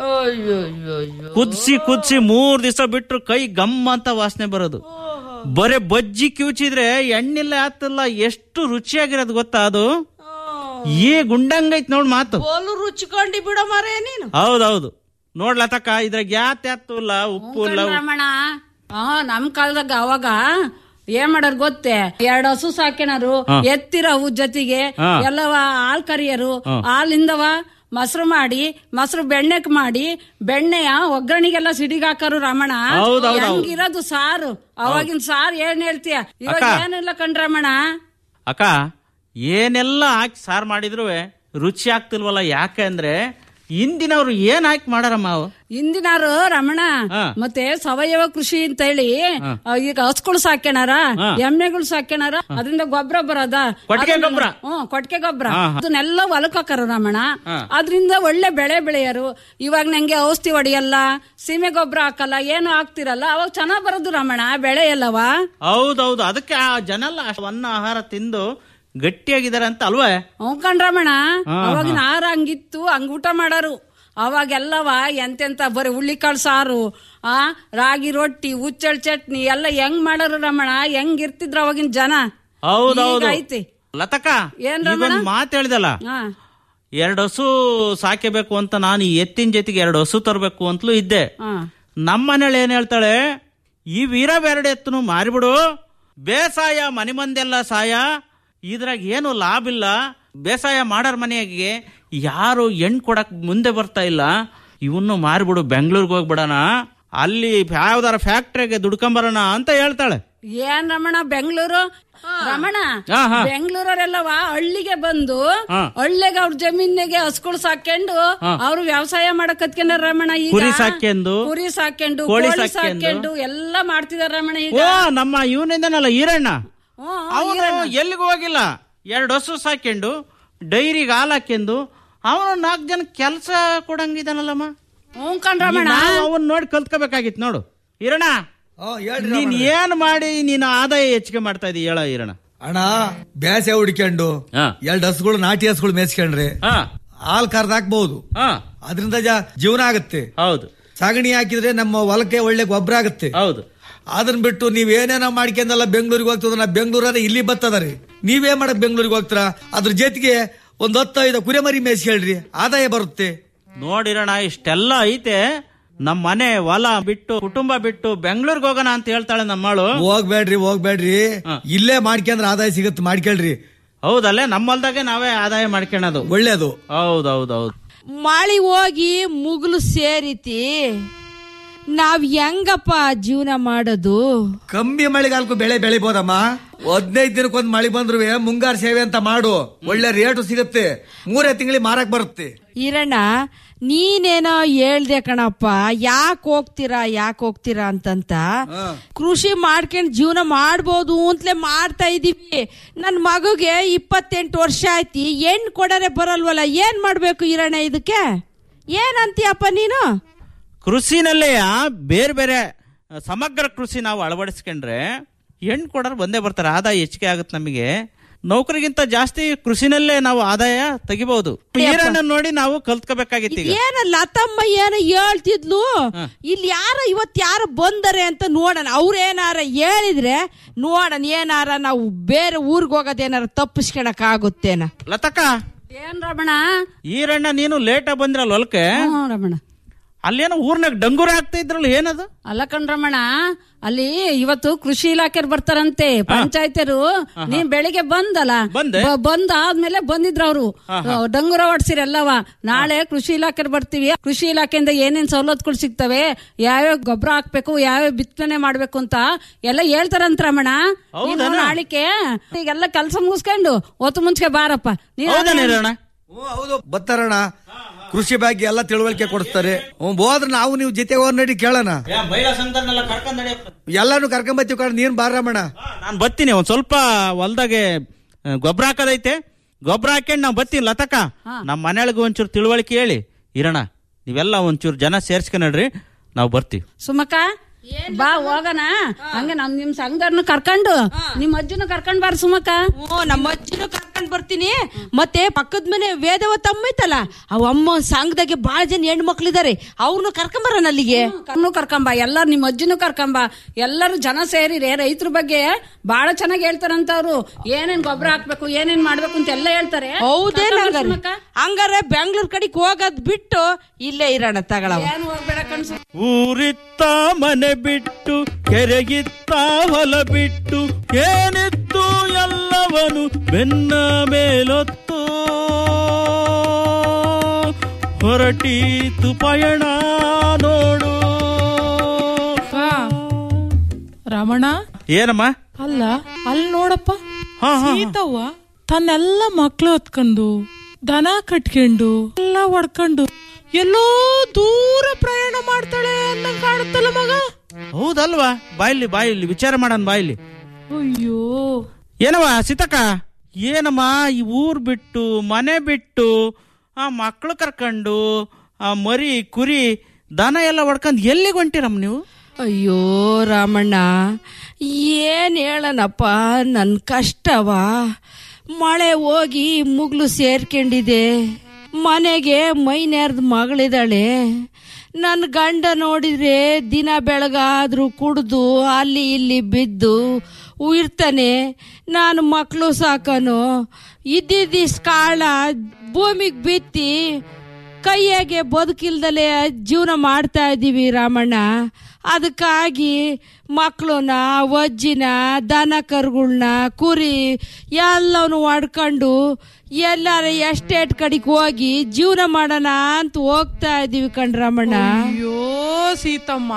ಕುದ್ಸಿ ಕುದ್ಸಿ ಮೂರ್ ದಿವಸ ಬಿಟ್ರು ಕೈ ಗಮ್ ಅಂತ ವಾಸನೆ ಬರೋದು ಬರೇ ಬಜ್ಜಿ ಕಿವುಚಿದ್ರೆ ಎಣ್ಣಿಲ್ಲ ಆಗ್ತಿಲ್ಲ ಎಷ್ಟು ರುಚಿಯಾಗಿರೋದು ಗೊತ್ತಾ ಅದು ಏ ಗುಂಡಂಗೈತ್ ನೋಡ್ ಮಾತು ಬೋಲು ರುಚಿಕೊಂಡಿ ಬಿಡೋ ಮಾರಾಯ ನೀನು ಹೌದೌದು ನೋಡ್ಲತಕ್ಕ ಇದ್ರಾಗ ಯಾತ್ ಯಾತು ಇಲ್ಲ ಉಪ್ಪು ಇಲ್ಲ ರಮಣ ಹಾ ನಮ್ ಕಾಲದಾಗ ಅವಾಗ ಏನ್ ಮಾಡಾರ ಗೊತ್ತೇ ಎರಡ್ ಹಸು ಸಾಕ್ಯನಾರು ಹಾ. ಎತ್ತಿರವು ಜೊತೆಗೆ ಹಾ. ಎಲ್ಲವ ಹಾಲ್ ಕರಿಯರು ಹಾ. ಹಾಲಿಂದವ ಮೊಸರು ಮಾಡಿ ಮೊಸರು ಬೆಣ್ಣೆಕ್ ಮಾಡಿ ಬೆಣ್ಣೆಯ ಒಗ್ಗರಣೆಗೆಲ್ಲ ಸಿಡಿಗ್ ಹಾಕರು ರಮಣ ಹೌದ್ ಹೌದ್ ಹೌದ್. ಹೆಂಗಿರೋದು ಸಾರು ಅವಾಗಿನ ಸಾರು ಏನ್ ಹೇಳ್ತೀಯ ಇವಾಗ ಅಕ್ಕ. ಏನಿಲ್ಲ ಕಣ್ರಮಣ ಅಕ್ಕ ಏನೆಲ್ಲ ಹಾಕಿ ಸಾರು ಮಾಡಿದ್ರು ರುಚಿ ಆಗ್ತಿಲ್ವಲ್ಲ ಯಾಕೆ ಅಂದ್ರೆ ಇಂದಿನವ್ರು ಏನ್ ಹಾಕಿ ಮಾಡಾರಮ್ಮ ಅವು ಇಂದಿನಾರು ರಮಣ ಹಾ. ಮತ್ತೆ ಸಾವಯವ ಕೃಷಿ ಅಂತ ಹೇಳಿ ಹಾ. ಆ, ಈಗ ಹಸ್ಗಳು ಸಾಕ್ಯನಾರ ಹಾ. ಎಮ್ಮೆಗಳು ಸಾಕ್ಯನಾರ ಅದರಿಂದ ಗೊಬ್ಬರ ಬರೋದ ಕೊಟ್ಟಿಗೆ ಅದನ್ನ- ಗೊಬ್ರ? ಹ್ಮ್ ಕೊಟ್ಟಿಗೆ ಗೊಬ್ಬರ ಹಾ, ಹಾ. ಅದನ್ನೆಲ್ಲ ಹೊಲಕ್ ಹಾಕರು ರಮಣ ಹಾ. ಅದರಿಂದ ಒಳ್ಳೆ ಬೆಳೆ ಬೆಳೆಯರು ಇವಾಗ ನಂಗೆ ಔಷಧಿ ಹೊಡಿಯಲ್ಲ ಸೀಮೆ ಗೊಬ್ಬರ ಹಾಕಲ್ಲ ಏನು ಹಾಕ್ತಿರಲ್ಲ ಅವಾಗ ಚೆನ್ನಾಗ್ ಬರೋದು ರಮಣ ಬೆಳೆ ಎಲ್ಲವಾ ಹೌದೌದು ಅದಕ್ಕೆ ಆ ಜನ ಎಲ್ಲ ಅಷ್ಟ್ ಅನ್ನ ಆಹಾರ ತಿಂದು ಗಟ್ಟಿಯಾಗಿದ್ದಾರೆ ಅಂತ ಅಲ್ವೇ ಹ್ಞೂ ಕಣ್ರಮಣ ಹಾ, ಅವಾಗಿನ ಆಹಾರ ಹಂಗಿತ್ತು ಹಂಗ ಊಟ ಮಾಡಾರು ಅವಾಗೆಲ್ಲವ ಎಂತೆಂತ ಬರೀ ಹುಳ್ಳಿಕಾಳು ಸಾರು ಆ ರಾಗಿ ರೊಟ್ಟಿ ಉಚ್ಚಳ್ ಚಟ್ನಿ ಎಲ್ಲ ಹೆಂಗ್ ಮಾಡಾರು ರಮಣ ಹೆಂಗ್ ಇರ್ತಿದ್ರು ಅವಾಗಿನ ಜನ ಹೌದೌದು ಈಗ ಐತಿ ಲತಕ್ಕ ಏನ್ ಈಗೊಂದ್ ರಮಣ? ಮಾತು ಹೇಳಿದಲ್ಲ ಹಾ ಎರಡು ಹಸು ಸಾಕಬೇಕು ಅಂತ ನಾನು ಈ ಎತ್ತಿನ ಜೊತೆಗೆ ಎರಡು ಹಸು ತರಬೇಕು ಅಂತಲೂ ಇದ್ದೆ ಹಾ ನಮ್ಮ ಮನೇಲಿ ಏನ್ ಹೇಳ್ತಾಳೆ ಈ ವೀರ ಬೆರಡು ಎತ್ತನು ಮಾರಿಬಿಡು ಬೇಸಾಯ ಮನೆ ಮಂದೆಲ್ಲ ಸಾಯ ಇದ್ರಾಗ ಏನು ಲಾಭ ಇಲ್ಲ ಬೇಸಾಯ ಮಾಡಾರ ಮನೆಯಾಗೆ ಯಾರು ಹೆಣ್ಣು ಕೊಡಕ್ ಮುಂದೆ ಬರ್ತಾ ಇಲ್ಲ ಇವನ್ನು ಮಾರಿಬಿಡು ಬೆಂಗಳೂರಿಗೆ ಹೋಗ್ಬಿಡಣ ಅಲ್ಲಿ ಯಾವ್ದಾರ ಫ್ಯಾಕ್ಟ್ರಿಗೆ ದುಡ್ಕೊಂಬರೋಣ ಅಂತ ಹೇಳ್ತಾಳೆ ಏನ್ ರಮಣ ಬೆಂಗಳೂರು ರಮಣ ಹಾ, ಹಾ. ಬೆಂಗಳೂರವರೆಲ್ಲವ ಹಳ್ಳಿಗೆ ಬಂದು ಹಾ. ಹಳ್ಳಿಗೆ ಅವ್ರ ಜಮೀನಿಗೆ ಹಸ್ಗಳು ಸಾಕೊಂಡು ಹಾ. ಅವ್ರು ವ್ಯವಸಾಯ ಮಾಡಕ್ ಕತ್ಕೊಂಡ ರಮಣ ಈಗ ಕುರಿ ಸಾಕ್ಯಂಡು, ಕುರಿ ಸಾಕೊಂಡು ಕೋಳಿ ಕೋಳಿ ಸಾಕ್ಯಂಡು. ಸಾಕೊಂಡು ಎಲ್ಲ ಮಾಡ್ತಿದಾರ ರಮಣ ಈಗ ಓ ನಮ್ಮ ಇವನಿಂದನಲ್ಲ ಈರಣ್ಣ ಹ್ಮ್, ಹ್ಮ್, ಅವನು ಈರಣ್ಣ. ಎಲ್ಲಿಗೂ ಹೋಗಿಲ್ಲ ಎರಡು ಹಸು ಸಾಕೊಂಡು ಡೈರಿಗೆ ಹಾಲು ಹಾಕ್ಯಂಡು ಅವನು ನಾಲ್ಕು ಜನ ಕೆಲಸ ಕೊಡಂಗಿದಾನಲ್ಲಮ್ಮ ಹ್ಞೂ ಕಣ್ರಮಣ ನಾವು ಅವನ್ ನೋಡಿ ಕಲ್ತ್ಕೋಬೇಕಾಗಿತ್ತು ನೋಡು ಈರಣ್ಣ ಹೇಳ್ರಿ ನೀನ್ ಏನ್ ಮಾಡಿ ನೀನು ಆದಾಯ ಹೆಚ್ಚಿಗೆ ಮಾಡ್ತಾ ಇದೀಯ ಹೇಳ ಈರಣ್ಣ ಅಣ್ಣ ಬ್ಯಾಸೆ ಹುಡ್ಕೊಂಡು ಎರಡ್ ಹಸುಗಳು ನಾಟಿ ಹಸುಗಳು ಮೇಯಿಸ್ಕೊಂಡ್ರೆ ಹಾಲ್ ಕರ್ದ ಹಾಕ್ಬಹುದು ಅದರಿಂದ ಜೀವನ ಆಗತ್ತೆ ಹೌದು ಸಗಣಿ ಹಾಕಿದ್ರೆ ನಮ್ಮ ಹೊಲಕ್ಕೆ ಒಳ್ಳೆ ಗೊಬ್ಬರ ಆಗುತ್ತೆ ಹೌದು ಅದನ್ನ ಬಿಟ್ಟು ನೀವ್ ಏನೇನ ಮಾಡ್ಕೊಂಡಲ್ಲ ಬೆಂಗಳೂರಿಗೆ ಹೋಗ್ತದ ನಾ ಬೆಂಗಳೂರ ಇಲ್ಲಿ ಬರ್ತದರಿ ನೀವೇ ಮಾಡಕ್ ಬೆಂಗಳೂರಿಗೆ ಹೋಗ್ತೀರಾ ಅದ್ರ ಜೊತೆಗೆ ಒಂದ್ ಹತ್ತೈದು ಕುರಿಮರಿ ಮೇಯಿಸ್ಕೊಳ್ರಿ ಆದಾಯ ಬರುತ್ತೆ ನೋಡಿರೋಣ ಇಷ್ಟೆಲ್ಲ ಐತೆ ನಮ್ಮ ಮನೆ ಹೊಲ ಬಿಟ್ಟು ಕುಟುಂಬ ಬಿಟ್ಟು ಬೆಂಗಳೂರಿಗೆ ಹೋಗೋಣ ಅಂತ ಹೇಳ್ತಾಳೆ ನಮ್ಮಳು ಹೋಗ್ಬೇಡ್ರಿ ಹೋಗ್ಬೇಡ್ರಿ ಇಲ್ಲೇ ಮಾಡ್ಕೊಂಡ್ರೆ ಆದಾಯ ಸಿಗತ್ತೆ ಮಾಡ್ಕೊಳ್ರಿ ಹೌದಲ್ಲೇ ನಮ್ಮ ಹೊಲ್ದಾಗೆ ನಾವೇ ಆದಾಯ ಮಾಡ್ಕೊಳೋದು ಒಳ್ಳೇದು ಹೌದೌದೌದು ಮಳಿ ಹೋಗಿ ಮುಗುಲು ಸೇರಿತಿ ನಾವ್ ಹೆಂಗಪ್ಪ ಜೀವನ ಮಾಡೋದು ಕಮ್ಮಿ ಮಳೆಗಾಲಕ್ಕೂ ಬೆಳೆ ಬೆಳಿಬೋದಮ್ಮ ಹದಿನೈದು ದಿನಕ್ಕೊಂದ್ ಮಳೆ ಬಂದ್ರು ಮುಂಗಾರು ಸೇವೆ ಅಂತ ಮಾಡು ಒಳ್ಳೆ ರೇಟು ಸಿಗುತ್ತೆ ಮೂರೇ ತಿಂಗಳಿಗೆ ಮಾರಕ್ ಬರುತ್ತೆ ಈರಣ್ಣ ನೀನೇನೋ ಹೇಳ್ದೆ ಕಣಪ್ಪ ಯಾಕೆ ಹೋಗ್ತೀರಾ ಯಾಕೆ ಹೋಗ್ತೀರಾ ಅಂತಂತ ಕೃಷಿ ಮಾಡ್ಕೊಂಡ್ ಜೀವನ ಮಾಡ್ಬೋದು ಅಂತಲೇ ಮಾಡ್ತಾ ಇದೀವಿ ನನ್ ಮಗುಗೆ ಇಪ್ಪತ್ತೆಂಟು ವರ್ಷ ಆಯ್ತಿ ಹೆಣ್ ಕೊಡರೆ ಬರಲ್ವಲ್ಲ ಏನ್ ಮಾಡ್ಬೇಕು ಈರಣ್ಣ ಇದಕ್ಕೆ ಏನಂತೀಯಪ್ಪ ನೀನು ಕೃಷಿನಲ್ಲೇ ಬೇರೆ ಬೇರೆ ಸಮಗ್ರ ಕೃಷಿ ನಾವು ಅಳವಡಿಸ್ಕೊಂಡ್ರೆ ಹೆಣ್ಣು ಕೊಡೋರು ಬಂದೇ ಬರ್ತಾರೆ ಆದಾಯ ಹೆಚ್ಚಿಗೆ ಆಗುತ್ತೆ ನಮಗೆ ನೌಕರಿಗಿಂತ ಜಾಸ್ತಿ ಕೃಷಿನಲ್ಲೇ ನಾವು ಆದಾಯ ತೆಗಿಬಹುದು ನೀರನ್ನ ನೋಡಿ ನಾವು ಕಲ್ತ್ಕೋಬೇಕಾಗಿತ್ತು ಈಗ ಏನ ಲತಮ್ಮ ಏನ ಹೇಳ್ತಿದ್ಲು ಇಲ್ಲಿ ಯಾರ ಇವತ್ ಯಾರ ಬಂದರೆ ಅಂತ ನೋಡೋಣ ಅವ್ರೇನಾರ ಹೇಳಿದ್ರೆ ನೋಡೋಣ ಏನಾರ ನಾವು ಬೇರೆ ಊರ್ಗ್ ಹೋಗೋದೇನಾರ ತಪ್ಪಿಸ್ಕೊಳಕ್ ಆಗುತ್ತೇನ ಲತಕ್ಕ ಏನ್ ರಮಣ ಈರಣ್ಣ ನೀನು ಲೇಟ್ ಬಂದ್ರಲ್ಲ ಹೊಲಕ್ಕೆ ಹ್ಞೂ ರಮಣ ಅಲ್ಲೇನೋ ಊರ್ನಾಗ ಡಂಗೂರ ಆಗ್ತಾ ಇದ್ರಲ್ಲ ಏನದು ಅಲ್ಲ ಕಣ್ರಮಣ ಅಲ್ಲಿ ಇವತ್ತು ಕೃಷಿ ಇಲಾಖೆ ಬರ್ತಾರಂತೆ ಪಂಚಾಯತರು ನೀನ್ ಬೆಳಿಗ್ಗೆ ಬಂದಲ್ಲ ಬ- ಬಂದ ಆದ್ಮೇಲೆ ಬಂದಿದ್ರು ಅವರು ಡಂಗುರ ಹೊಡ್ಸಿರಿ ಎಲ್ಲವ ನಾಳೆ ಕೃಷಿ ಇಲಾಖೆ ಬರ್ತೀವಿ ಕೃಷಿ ಇಲಾಖೆಯಿಂದ ಏನೇನ್ ಸವಲತ್ತುಗಳು ಸಿಗ್ತವೆ ಯಾವ್ಯಾವ ಗೊಬ್ಬರ ಹಾಕ್ಬೇಕು ಯಾವ್ಯಾವ ಬಿತ್ತನೆ ಮಾಡ್ಬೇಕು ಅಂತ ಎಲ್ಲ ಹೇಳ್ತಾರಂತ ರಮಣ ನೀನು ಹೌದನ? ನಾಳಿಕೆ ಈಗೆಲ್ಲ ಕೆಲಸ ಮುಗಿಸ್ಕೊಂಡು ಹೊತ್ತು ಮುಂಚೆ ಬಾರಪ್ಪ ನೀನು ಹೌದಾ ಹೌದು ಬತ್ತಾರಣ ಕೃಷಿ ಬಗ್ಗೆ ಎಲ್ಲ ತಿಳುವಳಿಕೆ ಕೊಡಿಸ್ತಾರೆ ಹ್ಞೂ ಹೋದ್ರೆ ನಾವು ನೀವು ಜೊತೆ ಹೋದ್ ನಡಿ ಕೇಳೋಣ ಎಲ್ಲಾನು ಕರ್ಕೊಂಬತ್ತೀವಿ ಕಣ ನೀನ್ ಬಾರಮ್ಮಣ ನಾನು ಬರ್ತೀನಿ ಒಂದ್ ಸ್ವಲ್ಪ ಹೊಲ್ದಾಗೆ ಗೊಬ್ಬರ ಹಾಕೋದೈತೆ ಗೊಬ್ಬರ ಹಾಕೊಂಡು ನಾವು ಬರ್ತೀನಿ ಲತಕ ನಮ್ಮ ಮನೆಯೊಳಗೆ ಒಂಚೂರು ತಿಳುವಳಿಕೆ ಹೇಳಿ ಇರೋಣ ನೀವೆಲ್ಲ ಒಂಚೂರು ಜನ ಸೇರ್ಸ್ಕೊಂಡ್ರಿ ನಾವು ಬರ್ತೀವಿ ಸುಮಕ ಬಾ ಹೋಗೋಣ ಹಂಗೆ ನಮ್ ನಿಮ್ ಸಂಘದವ್ರನ್ನ ಕರ್ಕೊಂಡು ನಿಮ್ ಅಜ್ಜನ ಕರ್ಕೊಂಡ್ ಬಾರ ಸುಮಕ ಹ್ಞೂ ನಮ್ಮ ಅಜ್ಜಿನೂ ಕರ್ಕೊಂಡ್ ಬರ್ತೀನಿ ಮತ್ತೆ ಪಕ್ಕದ ಮನೆ ವೇದವ ತಮ್ಮ ಐತಲ್ಲ ಅವ ಅಮ್ಮ ಸಂಘದಾಗೆ ಬಾಳ ಜನ ಹೆಣ್ಣು ಮಕ್ಳಿದಾರೆ ಅವ್ರನ್ನು ಕರ್ಕೊಂಬರೋಣ ಅಲ್ಲಿಗೆ ಕರ್ನು ಕರ್ಕೊಂಬ ಎಲ್ಲಾರು ನಿಮ್ ಅಜ್ಜಿನೂ ಕರ್ಕೊಂಬ ಎಲ್ಲರೂ ಜನ ಸೇರಿರೆ ರೈತರ ಬಗ್ಗೆ ಬಹಳ ಚೆನ್ನಾಗಿ ಹೇಳ್ತಾರಂತ ಅವ್ರು ಏನೇನ್ ಗೊಬ್ಬರ ಹಾಕ್ಬೇಕು ಏನೇನ್ ಮಾಡ್ಬೇಕು ಅಂತ ಎಲ್ಲ ಹೇಳ್ತಾರೆ ಹೌದೇನ ಕರ್ಕೊಂಡ್ ಬಾ ಸುಮಕ್ಕ. ಹಂಗಾರೆ ಬೆಂಗಳೂರು ಕಡೆಗೆ ಹೋಗೋದ್ ಬಿಟ್ಟು ಇಲ್ಲೇ ಇರೋಣ ತಗೊಳವ ಏನ್ ಹೋಗ್ಬೇಡ ಕಣ್ಸು ಊರಿತ್ತ ಮನೆ ಬಿಟ್ಟು ಕೆರೆಗಿತ್ತ ಹೊಲ ಬಿಟ್ಟು ಏನಿತ್ತು ಎಲ್ಲವನು ಬೆನ್ನ ಮೇಲೊತ್ತು ಹೊರಟೀತು ಪಯಣ ನೋಡು ರಮಣ ಏನಮ್ಮ ಅಲ್ಲ ಅಲ್ಲಿ ನೋಡಪ್ಪ ಹಾ, ಹಾ. ಸೀತವ್ವ ತನ್ನೆಲ್ಲ ಮಕ್ಳು ಹೊತ್ಕೊಂಡು ದನ ಕಟ್ಕೊಂಡು ಎಲ್ಲ ಹೊಡ್ಕೊಂಡು ಎಲ್ಲೋ ದೂರ ಪ್ರಯಾಣ ಮಾಡ್ತಾಳೆ ಅನ್ನಂಗ್ ಕಾಣುತ್ತಲ್ಲ ಮಗ ಹೌದಲ್ವಾ ಬಾಯಿಲಿ ಬಾಯಿಲಿ ವಿಚಾರ ಮಾಡೋಣ ಬಾಯಿಲಿ ಅಯ್ಯೋ ಏನವ ಸೀತಕ್ಕ ಏನಮ್ಮ ಈ ಊರ್ ಬಿಟ್ಟು ಮನೆ ಬಿಟ್ಟು ಆ ಮಕ್ಳು ಕರ್ಕೊಂಡು ಆ ಮರಿ ಕುರಿ ದನ ಎಲ್ಲ ಹೊಡ್ಕೊಂಡು ಎಲ್ಲಿಗೆ ಹೊಂಟಿರಮ್ಮ ನೀವು ಅಯ್ಯೋ ರಾಮಣ್ಣ ಏನ್ ಹೇಳನಪ್ಪ ನನ್ ಕಷ್ಟವ ಮಳೆ ಹೋಗಿ ಮುಗ್ಲು ಸೇರ್ಕೊಂಡಿದೆ ಮನೆಗೆ ಮೈ ನೆರ್ದ್ ಮಗಳಿದಾಳೆ ನನ್ನ ಗಂಡ ನೋಡಿದ್ರೆ ದಿನ ಬೆಳಗಾದ್ರೂ ಕುಡ್ದು ಅಲ್ಲಿ ಇಲ್ಲಿ ಬಿದ್ದು ಇರ್ತಾನೆ ನಾನು ಮಕ್ಕಳು ಸಾಕನು ಇದ್ದಿದ್ದಿಸ್ ಕಾಳ ಭೂಮಿಗೆ ಬಿತ್ತಿ ಕೈಯಾಗೆ ಬದುಕಿಲ್ದಲೆ ಜೀವನ ಮಾಡ್ತಾ ಇದ್ದೀವಿ ರಾಮಣ್ಣ ಅದಕ್ಕಾಗಿ ಮಕ್ಕಳನ್ನ ವಜ್ಜಿನ ದನ ಕರುಗಳ್ನ ಕುರಿ ಎಲ್ಲವನು ಹೊಡ್ಕೊಂಡು ಎಲ್ಲಾರ ಎಸ್ಟೇಟ್ ಕಡೆಗೆ ಹೋಗಿ ಜೀವನ ಮಾಡೋಣ ಅಂತ ಹೋಗ್ತಾ ಇದೀವಿ ಕಣ್ರಮಣ್ಣ ಅಯ್ಯೋ ಸೀತಮ್ಮ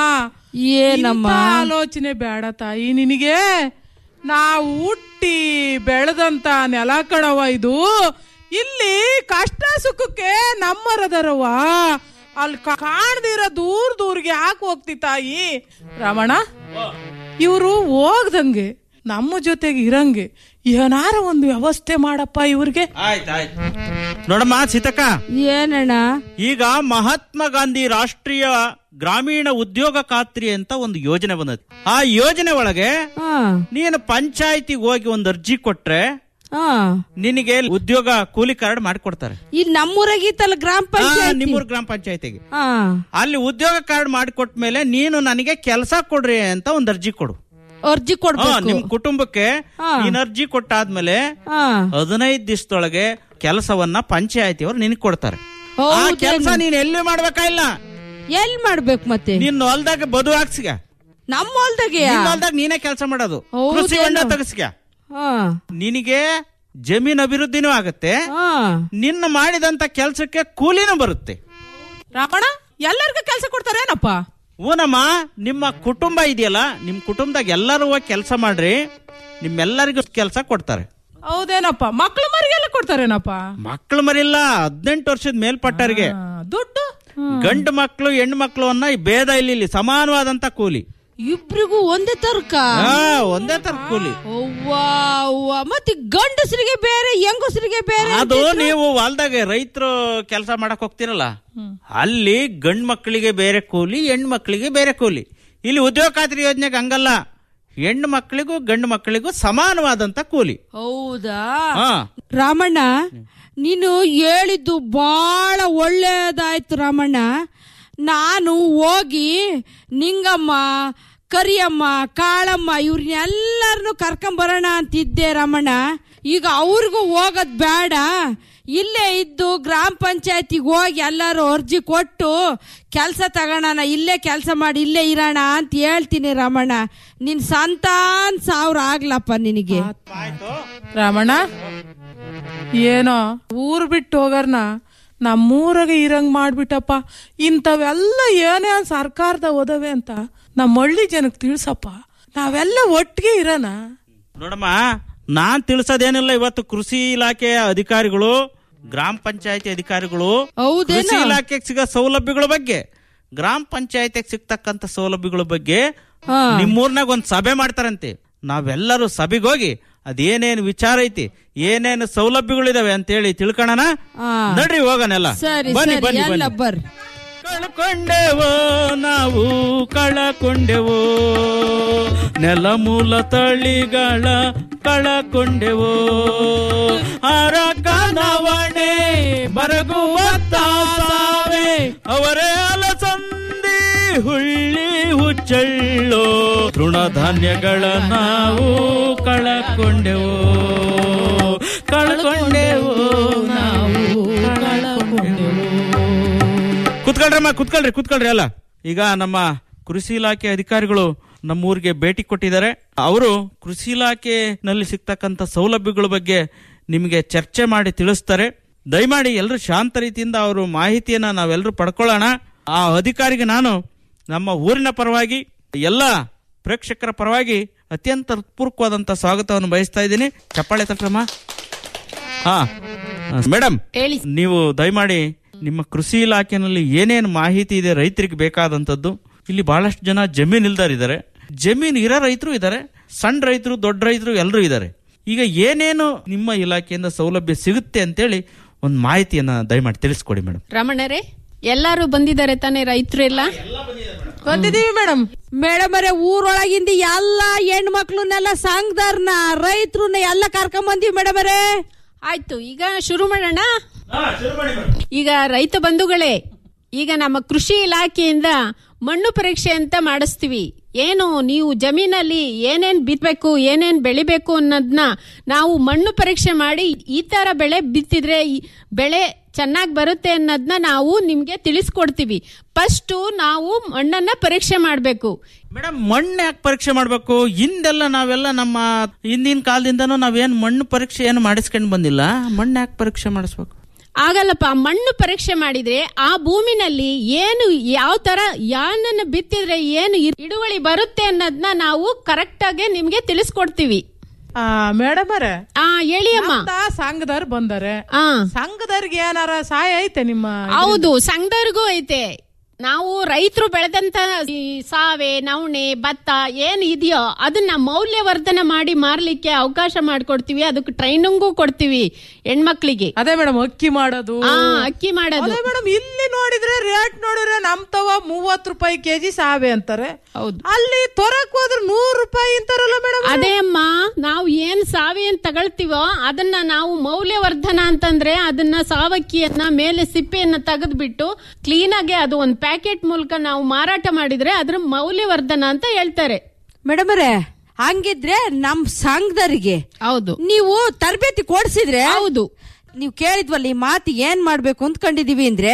ಏನಮ್ಮ? ಇಂಥ ಆಲೋಚನೆ ಬೇಡ ತಾಯಿ ನಿನಗೆ ನಾವು ಹುಟ್ಟಿ ಬೆಳೆದಂತ ನೆಲ ಕಣವ ಇದು ಇಲ್ಲಿ ಕಷ್ಟ ಸುಖಕ್ಕೆ ನಮ್ಮರದರವ ಅಲ್ಲಿ ಕಾ- ಕಾಣ್ದಿರೋ ದೂರ ದೂರಿಗೆ ಯಾಕೆ ಹೋಗ್ತಿ ತಾಯಿ ರಮಣ ಇವರು ಹೋಗ್ದಂಗೆ ನಮ್ಮ ಜೊತೆಗೆ ಇರಂಗೆ ಏನಾರ ಒಂದು ವ್ಯವಸ್ಥೆ ಮಾಡಪ್ಪ ಇವ್ರಿಗೆ ಆಯ್ತಾಯ್ತು ನೋಡಮ್ಮ ಸೀತಕ್ಕ ಏನಣ್ಣ ಈಗ ಮಹಾತ್ಮ ಗಾಂಧಿ ರಾಷ್ಟ್ರೀಯ ಗ್ರಾಮೀಣ ಉದ್ಯೋಗ ಖಾತ್ರಿ ಅಂತ ಒಂದು ಯೋಜನೆ ಬಂದದ ಆ ಯೋಜನೆ ಒಳಗೆ ನೀನು ಪಂಚಾಯತಿಗೆ ಹೋಗಿ ಒಂದು ಅರ್ಜಿ ಕೊಟ್ರೆ ನಿನಗೆ ಉದ್ಯೋಗ ಕೂಲಿ ಕಾರ್ಡ್ ಮಾಡಿಕೊಡ್ತಾರೆ ಇಲ್ಲಿ ನಮ್ಮೂರಾಗಿತ್ತಲ್ಲ ಗ್ರಾಮ ಪಂಚಾಯತ್ ನಿಮ್ಮೂರ್ ಗ್ರಾಮ ಪಂಚಾಯತಿಗೆ ಅಲ್ಲಿ ಉದ್ಯೋಗ ಕಾರ್ಡ್ ಮಾಡಿಕೊಟ್ಟ ಮೇಲೆ ನೀನು ನನಗೆ ಕೆಲಸ ಕೊಡ್ರಿ ಅಂತ ಒಂದು ಅರ್ಜಿ ಕೊಡು ಅರ್ಜಿ ಹಾ, ಕೊಡ್ಬೇಕು ನಿಮ್ ಕುಟುಂಬಕ್ಕೆ ನೀನ್ ಅರ್ಜಿ ಕೊಟ್ಟಾದ್ಮೇಲೆ ಹದಿನೈದು ದಿವಸದೊಳಗೆ ಕೆಲಸವನ್ನ ಪಂಚಾಯತಿಯವರು ನಿನಗೆ ಕೊಡ್ತಾರೆ ಆ ಹೌದೇನು? ಕೆಲಸ ನೀನ್ ಎಲ್ಲಿ ಮಾಡ್ಬೇಕಾ ಇಲ್ಲ ಎಲ್ ಮಾಡ್ಬೇಕು ಮತ್ತೆ ನಿನ್ನ ಹೊಲ್ದಾಗ ಬದು ಹಾಕ್ಸಿಗ ನಮ್ಮ ಹೊಲ್ದಾಗೆ ನಿನ್ನ ಹೊಲ್ದಾಗ ನೀನೇ ಕೆಲಸ ಮಾಡೋದು ಹೌದೇನು? ಕೃಷಿ ಹೊಂಡ ತೆಗಸ್ಗ ನಿನಗೆ ಜಮೀನ್ ಅಭಿವೃದ್ಧಿನೂ ಆಗತ್ತೆ ನಿನ್ನ ಮಾಡಿದಂತ ಕೆಲಸಕ್ಕೆ ಕೂಲಿನೂ ಬರುತ್ತೆ ರಮಣ ಎಲ್ಲರಿಗೂ ಕೆಲಸ ಕೊಡ್ತಾರೇನಪ್ಪ ಊನಮ್ಮ ನಿಮ್ಮ ಕುಟುಂಬ ಇದೆಯಲ್ಲ ನಿಮ್ ಕುಟುಂಬದಾಗ ಎಲ್ಲರೂ ಕೆಲಸ ಮಾಡ್ರಿ ನಿಮ್ಮೆಲ್ಲರಿಗೂ ಕೆಲಸ ಕೊಡ್ತಾರೆ ಹೌದೇನಪ್ಪ ಮಕ್ಳು ಮರಿಗೆಲ್ಲ ಕೊಡ್ತಾರೇನಪ್ಪ ಮಕ್ಳು ಮರಿಲ್ಲ ಹದಿನೆಂಟು ವರ್ಷದ ಮೇಲ್ಪಟ್ಟರಿಗೆ ದುಡ್ಡು ಗಂಡು ಮಕ್ಕಳು ಹೆಣ್ಣು ಮಕ್ಕಳು ಅನ್ನೋ ಈ ಭೇದ ಇಲ್ಲಿ ಇಲ್ಲಿ ಸಮಾನವಾದಂತ ಕೂಲಿ ಇಬ್ರಿಗೂ ಒಂದೇ ತರ್ಕ ಹಾ ಒಂದೇ ತರ ಕೂಲಿ ಅವ್ವಾ ಅವ್ವಾ ಮತ್ತೆ ಗಂಡಸರಿಗೆ ಬೇರೆ ಹೆಂಗಸರಿಗೆ ಬೇರೆ ಅದು ನೀವು ಹೊಲ್ದಾಗ ರೈತರು ಕೆಲಸ ಮಾಡಕ್ ಹೋಗ್ತಿರಲ್ಲ ಅಲ್ಲಿ ಗಂಡ್ ಮಕ್ಕಳಿಗೆ ಬೇರೆ ಕೂಲಿ ಹೆಣ್ಣು ಮಕ್ಕಳಿಗೆ ಬೇರೆ ಕೂಲಿ ಇಲ್ಲಿ ಉದ್ಯೋಗ ಖಾತ್ರಿ ಯೋಜನೆಗೆ ಹಂಗಲ್ಲ ಹೆಣ್ಣು ಮಕ್ಕಳಿಗೂ ಗಂಡು ಮಕ್ಕಳಿಗೂ ಸಮಾನವಾದಂತ ಕೂಲಿ ಹೌದಾ ಹಾ ರಾಮಣ್ಣ ನೀನು ಹೇಳಿದ್ದು ಬಹಳ ಒಳ್ಳೇದಾಯ್ತು ರಾಮಣ್ಣ ನಾನು ಹೋಗಿ ನಿಂಗಮ್ಮ ಕರಿಯಮ್ಮ ಕಾಳಮ್ಮ ಇವ್ರನ್ನೆಲ್ಲರನ್ನು ಕರ್ಕೊಂಬರೋಣ ಅಂತಿದ್ದೆ ರಾಮಣ್ಣ ಈಗ ಅವ್ರಿಗೂ ಹೋಗೋದ್ ಬೇಡ ಇಲ್ಲೇ ಇದ್ದು ಗ್ರಾಮ ಪಂಚಾಯತಿಗೆ ಹೋಗಿ ಎಲ್ಲರೂ ಅರ್ಜಿ ಕೊಟ್ಟು ಕೆಲಸ ತಗೋಣ ಇಲ್ಲೇ ಕೆಲಸ ಮಾಡಿ ಇಲ್ಲೇ ಇರೋಣ ಅಂತ ಹೇಳ್ತೀನಿ ರಾಮಣ್ಣ ನಿನ್ ಸಂತಾನ್ ಸಾವಿರ ಆಗ್ಲಪ್ಪ ನಿನಗೆ ರಮಣ ಏನೋ ಊರ್ ಬಿಟ್ಟು ಹೋಗರ್ನ ನಮ್ಮೂರಾಗ ಇರಂಗ್ ಮಾಡ್ಬಿಟ್ಟಪ್ಪ ಇಂಥವೆಲ್ಲ ಏನೇ ಒಂದ್ ಸರ್ಕಾರದ ಒದವೆ ಅಂತ ನಮ್ಮ ಹಳ್ಳಿ ಜನಕ್ಕೆ ತಿಳಿಸಪ್ಪ ನಾವೆಲ್ಲ ಒಟ್ಟಿಗೆ ಇರೋಣ ನೋಡಮ್ಮ ನಾನ್ ತಿಳಿಸೋದೇನಿಲ್ಲ ಇವತ್ತು ಕೃಷಿ ಇಲಾಖೆಯ ಅಧಿಕಾರಿಗಳು ಗ್ರಾಮ ಪಂಚಾಯತಿ ಅಧಿಕಾರಿಗಳು ಹೌದೇನೋ? ಕೃಷಿ ಇಲಾಖೆಗೆ ಸಿಗೋ ಸೌಲಭ್ಯಗಳ ಬಗ್ಗೆ ಗ್ರಾಮ ಪಂಚಾಯತಿಗೆ ಸಿಗ್ತಕ್ಕಂತ ಸೌಲಭ್ಯಗಳ ಬಗ್ಗೆ ನಿಮ್ಮೂರ್ನಾಗ ಒಂದ್ ಸಭೆ ಮಾಡ್ತಾರಂತೆ ನಾವೆಲ್ಲರೂ ಸಭೆಗೆ ಹೋಗಿ ಅದೇನೇನು ವಿಚಾರ ಐತಿ ಏನೇನು ಸೌಲಭ್ಯಗಳಿದಾವೆ ಅಂತೇಳಿ ತಿಳ್ಕೊಳ್ಳೋಣ ನಡ್ರಿ ಹೋಗೋಣೆಲ್ಲ ಸರಿ ಬನ್ನಿ ಸರಿ ಬನ್ನಿ ಎಲ್ಲ ಬನ್ನಿ ಬರ್ರಿ ಕಳ್ಕೊಂಡೆವೋ ನಾವು ಕಳಕೊಂಡೆವೋ ನೆಲ ಮೂಲ ತಳಿಗಳ ಕಳಕೊಂಡೆವೋ ಅರಕನವಣೆ ಬರಗುವ ತಾವೇ ಅವರೇ ಅಲಸಂದಿ ಹುಳ್ಳಿ ಹುಚ್ಚಳ್ಳೋ ತೃಣಧಾನ್ಯಗಳ ನಾವು ಕಳಕೊಂಡೆವೋ ಕಳ್ಕೊಂಡೆವೋ ನಾವು ಕುತ್ಕೊಳ್ರಮ್ಮ ಕುತ್ಕೊಳ್ರಿ ಕುತ್ಕೊಳ್ರಿ ಅಲ್ಲ ಈಗ ನಮ್ಮ ಕೃಷಿ ಇಲಾಖೆ ಅಧಿಕಾರಿಗಳು ನಮ್ಮ ಊರಿಗೆ ಭೇಟಿ ಕೊಟ್ಟಿದ್ದಾರೆ ಅವರು ಕೃಷಿ ಇಲಾಖೆನಲ್ಲಿ ಸಿಗ್ತಕ್ಕಂಥ ಸೌಲಭ್ಯಗಳ ಬಗ್ಗೆ ನಿಮಗೆ ಚರ್ಚೆ ಮಾಡಿ ತಿಳಿಸ್ತಾರೆ ದಯಮಾಡಿ ಎಲ್ಲರೂ ಶಾಂತ ರೀತಿಯಿಂದ ಅವರು ಮಾಹಿತಿಯನ್ನ ನಾವೆಲ್ಲರೂ ಪಡ್ಕೊಳ್ಳೋಣ ಆ ಅಧಿಕಾರಿಗೆ ನಾನು ನಮ್ಮ ಊರಿನ ಪರವಾಗಿ ಎಲ್ಲ ಪ್ರೇಕ್ಷಕರ ಪರವಾಗಿ ಅತ್ಯಂತ ಹೃತ್ಪೂರ್ವಕವಾದಂತ ಸ್ವಾಗತವನ್ನು ಬಯಸ್ತಾ ಇದ್ದೀನಿ ಚಪ್ಪಾಳೆ ತಟ್ರಮ್ಮ ಹಾ ಮೇಡಮ್ ಹೇಳಿ ನೀವು ದಯಮಾಡಿ ನಿಮ್ಮ ಕೃಷಿ ಇಲಾಖೆನಲ್ಲಿ ಏನೇನು ಮಾಹಿತಿ ಇದೆ ರೈತರಿಗೆ ಬೇಕಾದಂತದ್ದು ಇಲ್ಲಿ ಬಹಳಷ್ಟು ಜನ ಜಮೀನ್ ಇಲ್ದಾರಿದ್ದಾರೆ ಜಮೀನ್ ಇರೋ ರೈತರು ಇದ್ದಾರೆ ಸಣ್ಣ ರೈತರು ದೊಡ್ಡ ರೈತರು ಎಲ್ಲರೂ ಇದ್ದಾರೆ ಈಗ ಏನೇನು ನಿಮ್ಮ ಇಲಾಖೆಯಿಂದ ಸೌಲಭ್ಯ ಸಿಗುತ್ತೆ ಅಂತೇಳಿ ಒಂದು ಮಾಹಿತಿಯನ್ನ ದಯಮಾಡಿ ತಿಳಿಸ್ಕೊಡಿ ಮೇಡಮ್ ರಮಣರೇ ಎಲ್ಲಾರು ಬಂದಿದ್ದಾರೆ ತಾನೇ ರೈತರು ಎಲ್ಲ ಬಂದಿದೀವಿ ಮೇಡಮ್ ಮೇಡಮ್ ಅವರೇ ಊರೊಳಗಿಂದ ಎಲ್ಲ ಹೆಣ್ಮಕ್ಳನ್ನೆಲ್ಲ ಸಂಘದವ್ರನ್ನ ರೈತರನ್ನ ಎಲ್ಲ ಕರ್ಕೊಂಡ್ ಬಂದೀವಿ ಮೇಡಮ್ ಅವರೇ ಆಯ್ತು ಈಗ ಶುರು ಮಾಡೋಣ ಈಗ ರೈತ ಬಂಧುಗಳೇ ಈಗ ನಮ್ಮ ಕೃಷಿ ಇಲಾಖೆಯಿಂದ ಮಣ್ಣು ಪರೀಕ್ಷೆ ಅಂತ ಮಾಡಿಸ್ತೀವಿ ಏನು ನೀವು ಜಮೀನಲ್ಲಿ ಏನೇನ್ ಬಿತ್ತಬೇಕು ಏನೇನ್ ಬೆಳಿಬೇಕು ಅನ್ನೋದನ್ನ ನಾವು ಮಣ್ಣು ಪರೀಕ್ಷೆ ಮಾಡಿ ಈ ತರ ಬೆಳೆ ಬಿತ್ತಿದ್ರೆ ಈ ಬೆಳೆ ಚೆನ್ನಾಗಿ ಬರುತ್ತೆ ಅನ್ನೋದನ್ನ ನಾವು ನಿಮ್ಗೆ ತಿಳಿಸ್ಕೊಡ್ತೀವಿ ಫಸ್ಟ್ ನಾವು ಮಣ್ಣನ್ನ ಪರೀಕ್ಷೆ ಮಾಡಬೇಕು ಮೇಡಮ್ ಮಣ್ಣು ಯಾಕೆ ಪರೀಕ್ಷೆ ಮಾಡಬೇಕು ಹಿಂದೆಲ್ಲ ನಾವೆಲ್ಲ ನಮ್ಮ ಹಿಂದಿನ ಕಾಲದಿಂದನೂ ನಾವೇನು ಮಣ್ಣು ಪರೀಕ್ಷೆ ಏನು ಮಾಡಿಸ್ಕೊಂಡು ಬಂದಿಲ್ಲ ಮಣ್ಣು ಯಾಕೆ ಪರೀಕ್ಷೆ ಮಾಡಿಸ್ಬೇಕು ಆಗಲ್ಲಪ್ಪ ಮಣ್ಣು ಪರೀಕ್ಷೆ ಮಾಡಿದ್ರೆ ಆ ಭೂಮಿನಲ್ಲಿ ಏನು ಯಾವ ತರ ಯಾನನ್ನ ಬಿತ್ತಿದ್ರೆ ಏನು ಇ- ಇಳುವಳಿ ಬರುತ್ತೆ ಅನ್ನೋದನ್ನ ನಾವು ಕರೆಕ್ಟ್ ಆಗಿ ನಿಮ್ಗೆ ತಿಳಿಸ್ಕೊಡ್ತೀವಿ ಮೇಡಮ್ ಅವರೇ ಆ ಹೇಳಿ ಅಮ್ಮ ಸಂಘದವ್ರು ಬಂದಾರೆ ಆ ಸಂಘದವ್ರಿಗೆ ಏನಾರ ಸಹಾಯ ಐತೆ ನಿಮ್ಮ ಹೌದು ಸಂಘದವ್ರಿಗೂ ಐತೆ ನಾವು ರೈತರು ಬೆಳೆದಂತ ಈ ಸಾವೆ ನವಣೆ ಭತ್ತ ಏನ್ ಇದೆಯೋ ಅದನ್ನ ಮೌಲ್ಯವರ್ಧನೆ ಮಾಡಿ ಮಾರ್ಲಿಕ್ಕೆ ಅವಕಾಶ ಮಾಡ್ಕೊಡ್ತೀವಿ ಅದಕ್ಕೆ ಟ್ರೈನಿಂಗು ಕೊಡ್ತೀವಿ ಹೆಣ್ಮಕ್ಳಿಗೆ ಅದೇ ಮೇಡಮ್ ಅಕ್ಕಿ ಮಾಡೋದು ಆ ಅಕ್ಕಿ ಮಾಡೋದು ಅದೇ ಮೇಡಮ್ ಇಲ್ಲಿ ನೋಡಿದ್ರೆ ರೇಟ್ ನೋಡಿದ್ರೆ ನಮ್ ತವ ಮೂವತ್ ರೂಪಾಯಿ ಕೆಜಿ ಸಾವೆ ಅಂತಾರೆ ಹೌದು ಅಲ್ಲಿ ತೊರಕ್ ಹೋದ್ರೆ ನೂರ್ ರೂಪಾಯಿ ಅಂತಾರಲ್ಲ ಮೇಡಮ್ ಅದೇ ಅಮ್ಮ ನಾವು ಏನ್ ಸಾವೆ ಏನ್ ತಗೊಳ್ತೀವೋ ಅದನ್ನ ನಾವು ಮೌಲ್ಯವರ್ಧನ ಅಂತಂದ್ರೆ ಅದನ್ನ ಸಾವಕ್ಕಿಯನ್ನ ಮೇಲೆ ಸಿಪ್ಪೆಯನ್ನ ತೆಗೆದ್ಬಿಟ್ಟು ಕ್ಲೀನ್ ಆಗಿ ಅದು ಒಂದ್ ಪ್ಯಾಕೆಟ್ ಮೂಲಕ ನಾವು ಮಾರಾಟ ಮಾಡಿದ್ರೆ ಅದ್ರ ಮೌಲ್ಯವರ್ಧನ ಅಂತ ಹೇಳ್ತಾರೆ ಮೇಡಮ್ ಅವರೇ ಹಂಗಿದ್ರೆ ನಮ್ ಸಂಘದರಿಗೆ ಹೌದು ನೀವು ತರಬೇತಿ ಕೊಡ್ಸಿದ್ರೆ ಹೌದು ನೀವು ಕೇಳಿದ್ವಲ್ಲ ಈ ಮಾತು ಏನ್ ಮಾಡ್ಬೇಕು ಅಂದ್ಕೊಂಡಿದೀವಿ ಅಂದ್ರೆ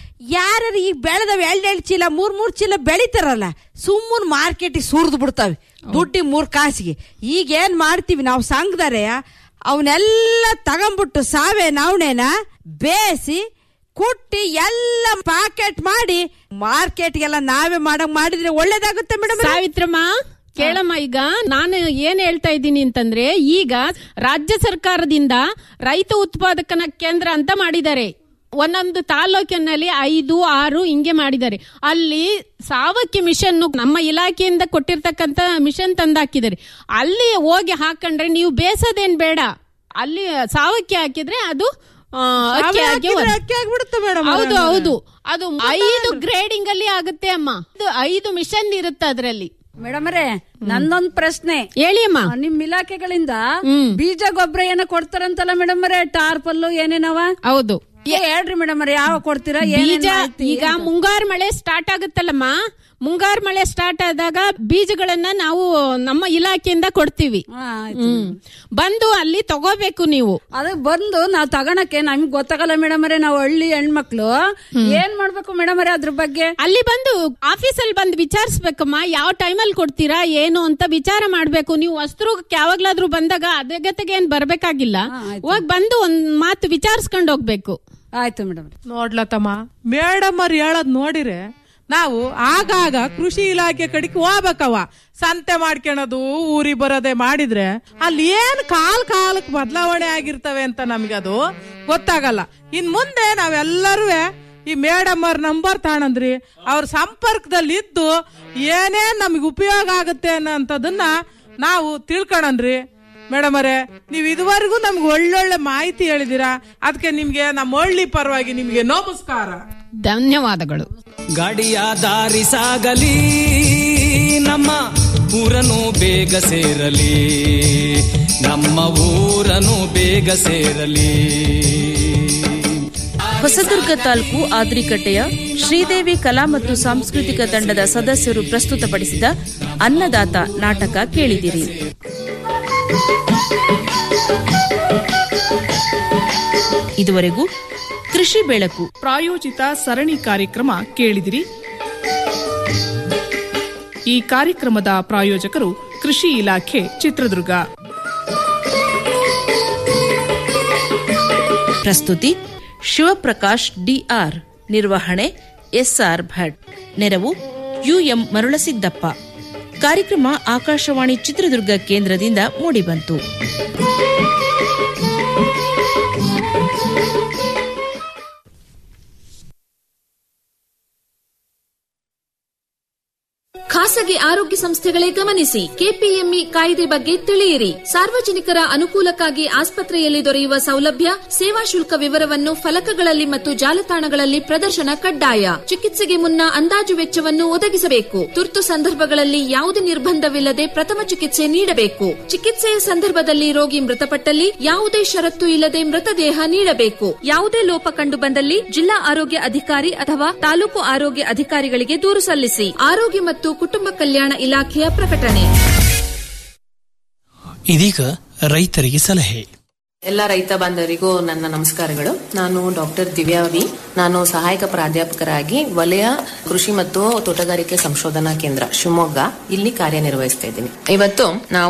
ಯಾರು ಈಗ ಬೆಳೆದವ್ ಎರಡ್ ಎರಡ್ ಚೀಲ ಮೂರ್ ಮೂರ್ ಚೀಲ ಬೆಳಿತಾರಲ್ಲ ಸುಮ್ಮನ್ ಮಾರ್ಕೆಟಿಗೆ ಸುರಿದು ಬಿಡ್ತಾವೆ ದುಡ್ಡಿ ಮೂರ್ ಕಾಸಿಗೆ ಈಗ ಏನ್ ಮಾಡ್ತೀವಿ ನಾವು ಸಂಘದರೆ ಅವನ್ನೆಲ್ಲ ತಗೊಂಬಿಟ್ಟು ಸಾವೆ ನವಣೆನ ಬೇಯಿಸಿ ಕುಟ್ಟಿ ಎಲ್ಲ ಪ್ಯಾಕೆಟ್ ಮಾಡಿ ಮಾರ್ಕೆಟ್ಗೆಲ್ಲ ನಾವೇ ಮಾಡಂಗ್ ಮಾಡಿದ್ರೆ ಒಳ್ಳೇದಾಗುತ್ತೆ ಮೇಡಮ್ ಸಾವಿತ್ರಮ್ಮ ಕೇಳಮ್ಮ ಈಗ ನಾನು ಏನ್ ಹೇಳ್ತಾ ಇದ್ದೀನಿ ಅಂತಂದ್ರೆ ಈಗ ರಾಜ್ಯ ಸರ್ಕಾರದಿಂದ ರೈತ ಉತ್ಪಾದಕನ ಕೇಂದ್ರ ಅಂತ ಮಾಡಿದ್ದಾರೆ ಒಂದೊಂದು ತಾಲೂಕಿನಲ್ಲಿ ಐದು ಆರು ಹಿಂಗೆ ಮಾಡಿದ್ದಾರೆ ಅಲ್ಲಿ ಸಾವಕ್ಕೆ ಮಿಷನ್ ನಮ್ಮ ಇಲಾಖೆಯಿಂದ ಕೊಟ್ಟಿರ್ತಕ್ಕಂತ ಮಿಷನ್ ತಂದಾಕಿದ್ದಾರೆ ಅಲ್ಲಿ ಹೋಗಿ ಹಾಕೊಂಡ್ರೆ ನೀವು ಬೇಸೋದೇನ್ ಬೇಡ ಅಲ್ಲಿ ಸಾವಕ್ಕೆ ಹಾಕಿದ್ರೆ ಅದು ಆ, ಅಕ್ಕಿ ಆಗಿ ಹಾಕಿದ್ರೆ ಒಂದು- ಅಕ್ಕಿ ಆಗ್ಬಿಡುತ್ತೆ ಮೇಡಮ್ ಹೌದು ಹೌದು ಅದು ಐದು ಗ್ರೇಡಿಂಗ್ ಅಲ್ಲಿ ಆಗುತ್ತೆ ಅಮ್ಮ ಇದು ಐದು ಮಿಷನ್ ಇರುತ್ತೆ ಅದ್ರಲ್ಲಿ ಮೇಡಮ್ ಅವರೇ ನಂದೊಂದ್ ಪ್ರಶ್ನೆ ಹೇಳಿ ಅಮ್ಮ ನಿಮ್ ಇಲಾಖೆಗಳಿಂದ ಬೀಜ ಗೊಬ್ಬರ ಏನೋ ಕೊಡ್ತಾರಂತಲ್ಲ ಮೇಡಮ್ ಅವರೇ ಟಾರ್ಪಲ್ಲು ಏನೇನವ ಹೌದು ಹೇಳ್ರಿ ಮೇಡಮ್ ಅವ್ರೆ ಯಾವ ಕೊಡ್ತೀರಾ ಏನೇನ್ ಬೀಜ ಮಾಹಿತಿ ಈಗ ಅಂತ? ಮುಂಗಾರು ಮಳೆ ಸ್ಟಾರ್ಟ್ ಆಗುತ್ತಲ್ಲಮ್ಮ ಮುಂಗಾರು ಮಳೆ ಸ್ಟಾರ್ಟ್ ಆದಾಗ ಬೀಜಗಳನ್ನ ನಾವು ನಮ್ಮ ಇಲಾಖೆಯಿಂದ ಕೊಡ್ತೀವಿ ಹ್ಮ್. ಬಂದು ಅಲ್ಲಿ ತಗೋಬೇಕು ನೀವು ಅದು ಬಂದು ನಾವ್ ತಗೋಣಕ್ಕೆ ನಮ್ಗ್ ಗೊತ್ತಾಗಲ್ಲ ಮೇಡಮ್ ಅವರೇ ನಾವು ಹಳ್ಳಿ ಹೆಣ್ಮಕ್ಳು ಏನ್ ಮಾಡ್ಬೇಕು ಮೇಡಮ್ ಅವರೇ ಅದ್ರ ಬಗ್ಗೆ ಅಲ್ಲಿ ಬಂದು ಆಫೀಸಲ್ಲಿ ಬಂದು ವಿಚಾರಿಸ್ಬೇಕಮ್ಮ ಯಾವ ಟೈಮಲ್ಲಿ ಕೊಡ್ತೀರಾ ಏನು ಅಂತ ವಿಚಾರ ಮಾಡ್ಬೇಕು ನೀವು ವಸ್ತು ಯಾವಾಗ್ಲಾದ್ರೂ ಬಂದಾಗ ಅಗತ್ಯಗೆ ಏನ್ ಬರ್ಬೇಕಾಗಿಲ್ಲ ಹೋಗ್ ಬಂದು ಒಂದ್ ಮಾತು ವಿಚಾರಿಸ್ಕೊಂಡು ಹೋಗ್ಬೇಕು ಆಯ್ತು ಮೇಡಮ್ ನೋಡ್ಲತ್ತಮ್ಮ ಮೇಡಮ್ ಅವ್ರು ಹೇಳೋದ್ ನೋಡಿರೆ ನಾವು ಆಗಾಗ ಕೃಷಿ ಇಲಾಖೆ ಕಡೆಗೆ ಹೋಗ್ಬೇಕವ ಸಂತೆ ಮಾಡ್ಕೊಳೋದು ಊರಿಗೆ ಬರೋದೇ ಮಾಡಿದ್ರೆ ಅಲ್ಲಿ ಏನ್ ಕಾಲ್ ಕಾಲಕ್ ಬದಲಾವಣೆ ಆಗಿರ್ತವೆ ಅಂತ ನಮ್ಗದು ಗೊತ್ತಾಗಲ್ಲ ಇನ್ ಮುಂದೆ ನಾವೆಲ್ಲರೂ ಈ ಮೇಡಮ್ ಅವ್ರ ನಂಬರ್ ತಾಣಂದ್ರಿ ಅವ್ರ ಸಂಪರ್ಕದಲ್ಲಿ ಇದ್ದು ಏನೇನ್ ನಮ್ಗೆ ಉಪಯೋಗ ಆಗುತ್ತೆ ಅನ್ನೋಂಥದನ್ನ ನಾವು ತಿಳ್ಕೊಳನ್ರಿ ಮೇಡಮ್ ಅವರೇ ನೀವು ಇದುವರೆಗೂ ನಮ್ಗೆ ಒಳ್ಳೊಳ್ಳೆ ಮಾಹಿತಿ ಹೇಳಿದೀರಾ ಅದಕ್ಕೆ ನಿಮ್ಗೆ ನಮ್ಮ ಹಳ್ಳಿ ಪರವಾಗಿ ನಿಮ್ಗೆ ನಮಸ್ಕಾರ ಧನ್ಯವಾದಗಳು ಗಾಡಿಯ ದಾರಿ ಸಾಗಲಿ ನಮ್ಮ ಊರನು ಬೇಗ ಸೇರಲಿ ನಮ್ಮ ಊರನು ಬೇಗ ಸೇರಲಿ ಹೊಸದುರ್ಗ ತಾಲೂಕು ಆದ್ರಿಕಟ್ಟೆಯ ಶ್ರೀದೇವಿ ಕಲಾ ಮತ್ತು ಸಾಂಸ್ಕೃತಿಕ ತಂಡದ ಸದಸ್ಯರು ಪ್ರಸ್ತುತಪಡಿಸಿದ ಅನ್ನದಾತ ನಾಟಕ ಕೇಳಿದಿರಿ ಇದುವರೆಗೂ ಕೃಷಿ ಬೆಳಕು ಪ್ರಾಯೋಜಿತ ಸರಣಿ ಕಾರ್ಯಕ್ರಮ ಕೇಳಿದಿರಿ ಈ ಕಾರ್ಯಕ್ರಮದ ಪ್ರಾಯೋಜಕರು ಕೃಷಿ ಇಲಾಖೆ ಚಿತ್ರದುರ್ಗ ಪ್ರಸ್ತುತಿ ಶಿವಪ್ರಕಾಶ್ ಡಿಆರ್ ನಿರ್ವಹಣೆ ಎಸ್ಆರ್ ಭಟ್ ನೆರವು ಯುಎಂ ಮರುಳಸಿದ್ದಪ್ಪ ಕಾರ್ಯಕ್ರಮ ಆಕಾಶವಾಣಿ ಚಿತ್ರದುರ್ಗ ಕೇಂದ್ರದಿಂದ ಮೂಡಿಬಂತು ಖಾಸಗಿ ಆರೋಗ್ಯ ಸಂಸ್ಥೆಗಳೇ ಗಮನಿಸಿ ಕೆಪಿಎಂಇ ಕಾಯ್ದೆ ಬಗ್ಗೆ ತಿಳಿಯಿರಿ ಸಾರ್ವಜನಿಕರ ಅನುಕೂಲಕ್ಕಾಗಿ ಆಸ್ಪತ್ರೆಯಲ್ಲಿ ದೊರೆಯುವ ಸೌಲಭ್ಯ ಸೇವಾ ಶುಲ್ಕ ವಿವರವನ್ನು ಫಲಕಗಳಲ್ಲಿ ಮತ್ತು ಜಾಲತಾಣಗಳಲ್ಲಿ ಪ್ರದರ್ಶನ ಕಡ್ಡಾಯ ಚಿಕಿತ್ಸೆಗೆ ಮುನ್ನ ಅಂದಾಜು ವೆಚ್ಚವನ್ನು ಒದಗಿಸಬೇಕು ತುರ್ತು ಸಂದರ್ಭಗಳಲ್ಲಿ ಯಾವುದೇ ನಿರ್ಬಂಧವಿಲ್ಲದೆ ಪ್ರಥಮ ಚಿಕಿತ್ಸೆ ನೀಡಬೇಕು ಚಿಕಿತ್ಸೆಯ ಸಂದರ್ಭದಲ್ಲಿ ರೋಗಿ ಮೃತಪಟ್ಟಲ್ಲಿ ಯಾವುದೇ ಷರತ್ತು ಇಲ್ಲದೆ ಮೃತದೇಹ ನೀಡಬೇಕು ಯಾವುದೇ ಲೋಪ ಕಂಡು ಬಂದಲ್ಲಿ ಜಿಲ್ಲಾ ಆರೋಗ್ಯ ಅಧಿಕಾರಿ ಅಥವಾ ತಾಲೂಕು ಆರೋಗ್ಯ ಅಧಿಕಾರಿಗಳಿಗೆ ದೂರು ಸಲ್ಲಿಸಿ ಆರೋಗ್ಯ ಮತ್ತು ಕುಟುಂಬ ಕಲ್ಯಾಣ ಇಲಾಖೆಯ ಪ್ರಕಟಣೆ ಇದೀಗ ರೈತರಿಗೆ ಸಲಹೆ ಎಲ್ಲ ರೈತ ಬಾಂಧವರಿಗೂ ನನ್ನ ನಮಸ್ಕಾರಗಳು ನಾನು ಡಾಕ್ಟರ್ ದಿವ್ಯಾ ವಿ ನಾನು ಸಹಾಯಕ ಪ್ರಾಧ್ಯಾಪಕರಾಗಿ ವಲಯ ಕೃಷಿ ಮತ್ತು ತೋಟಗಾರಿಕೆ ಸಂಶೋಧನಾ ಕೇಂದ್ರ ಶಿವಮೊಗ್ಗ ಇಲ್ಲಿ ಕಾರ್ಯನಿರ್ವಹಿಸ್ತಾ ಇದ್ದೀನಿ ಇವತ್ತು ನಾವು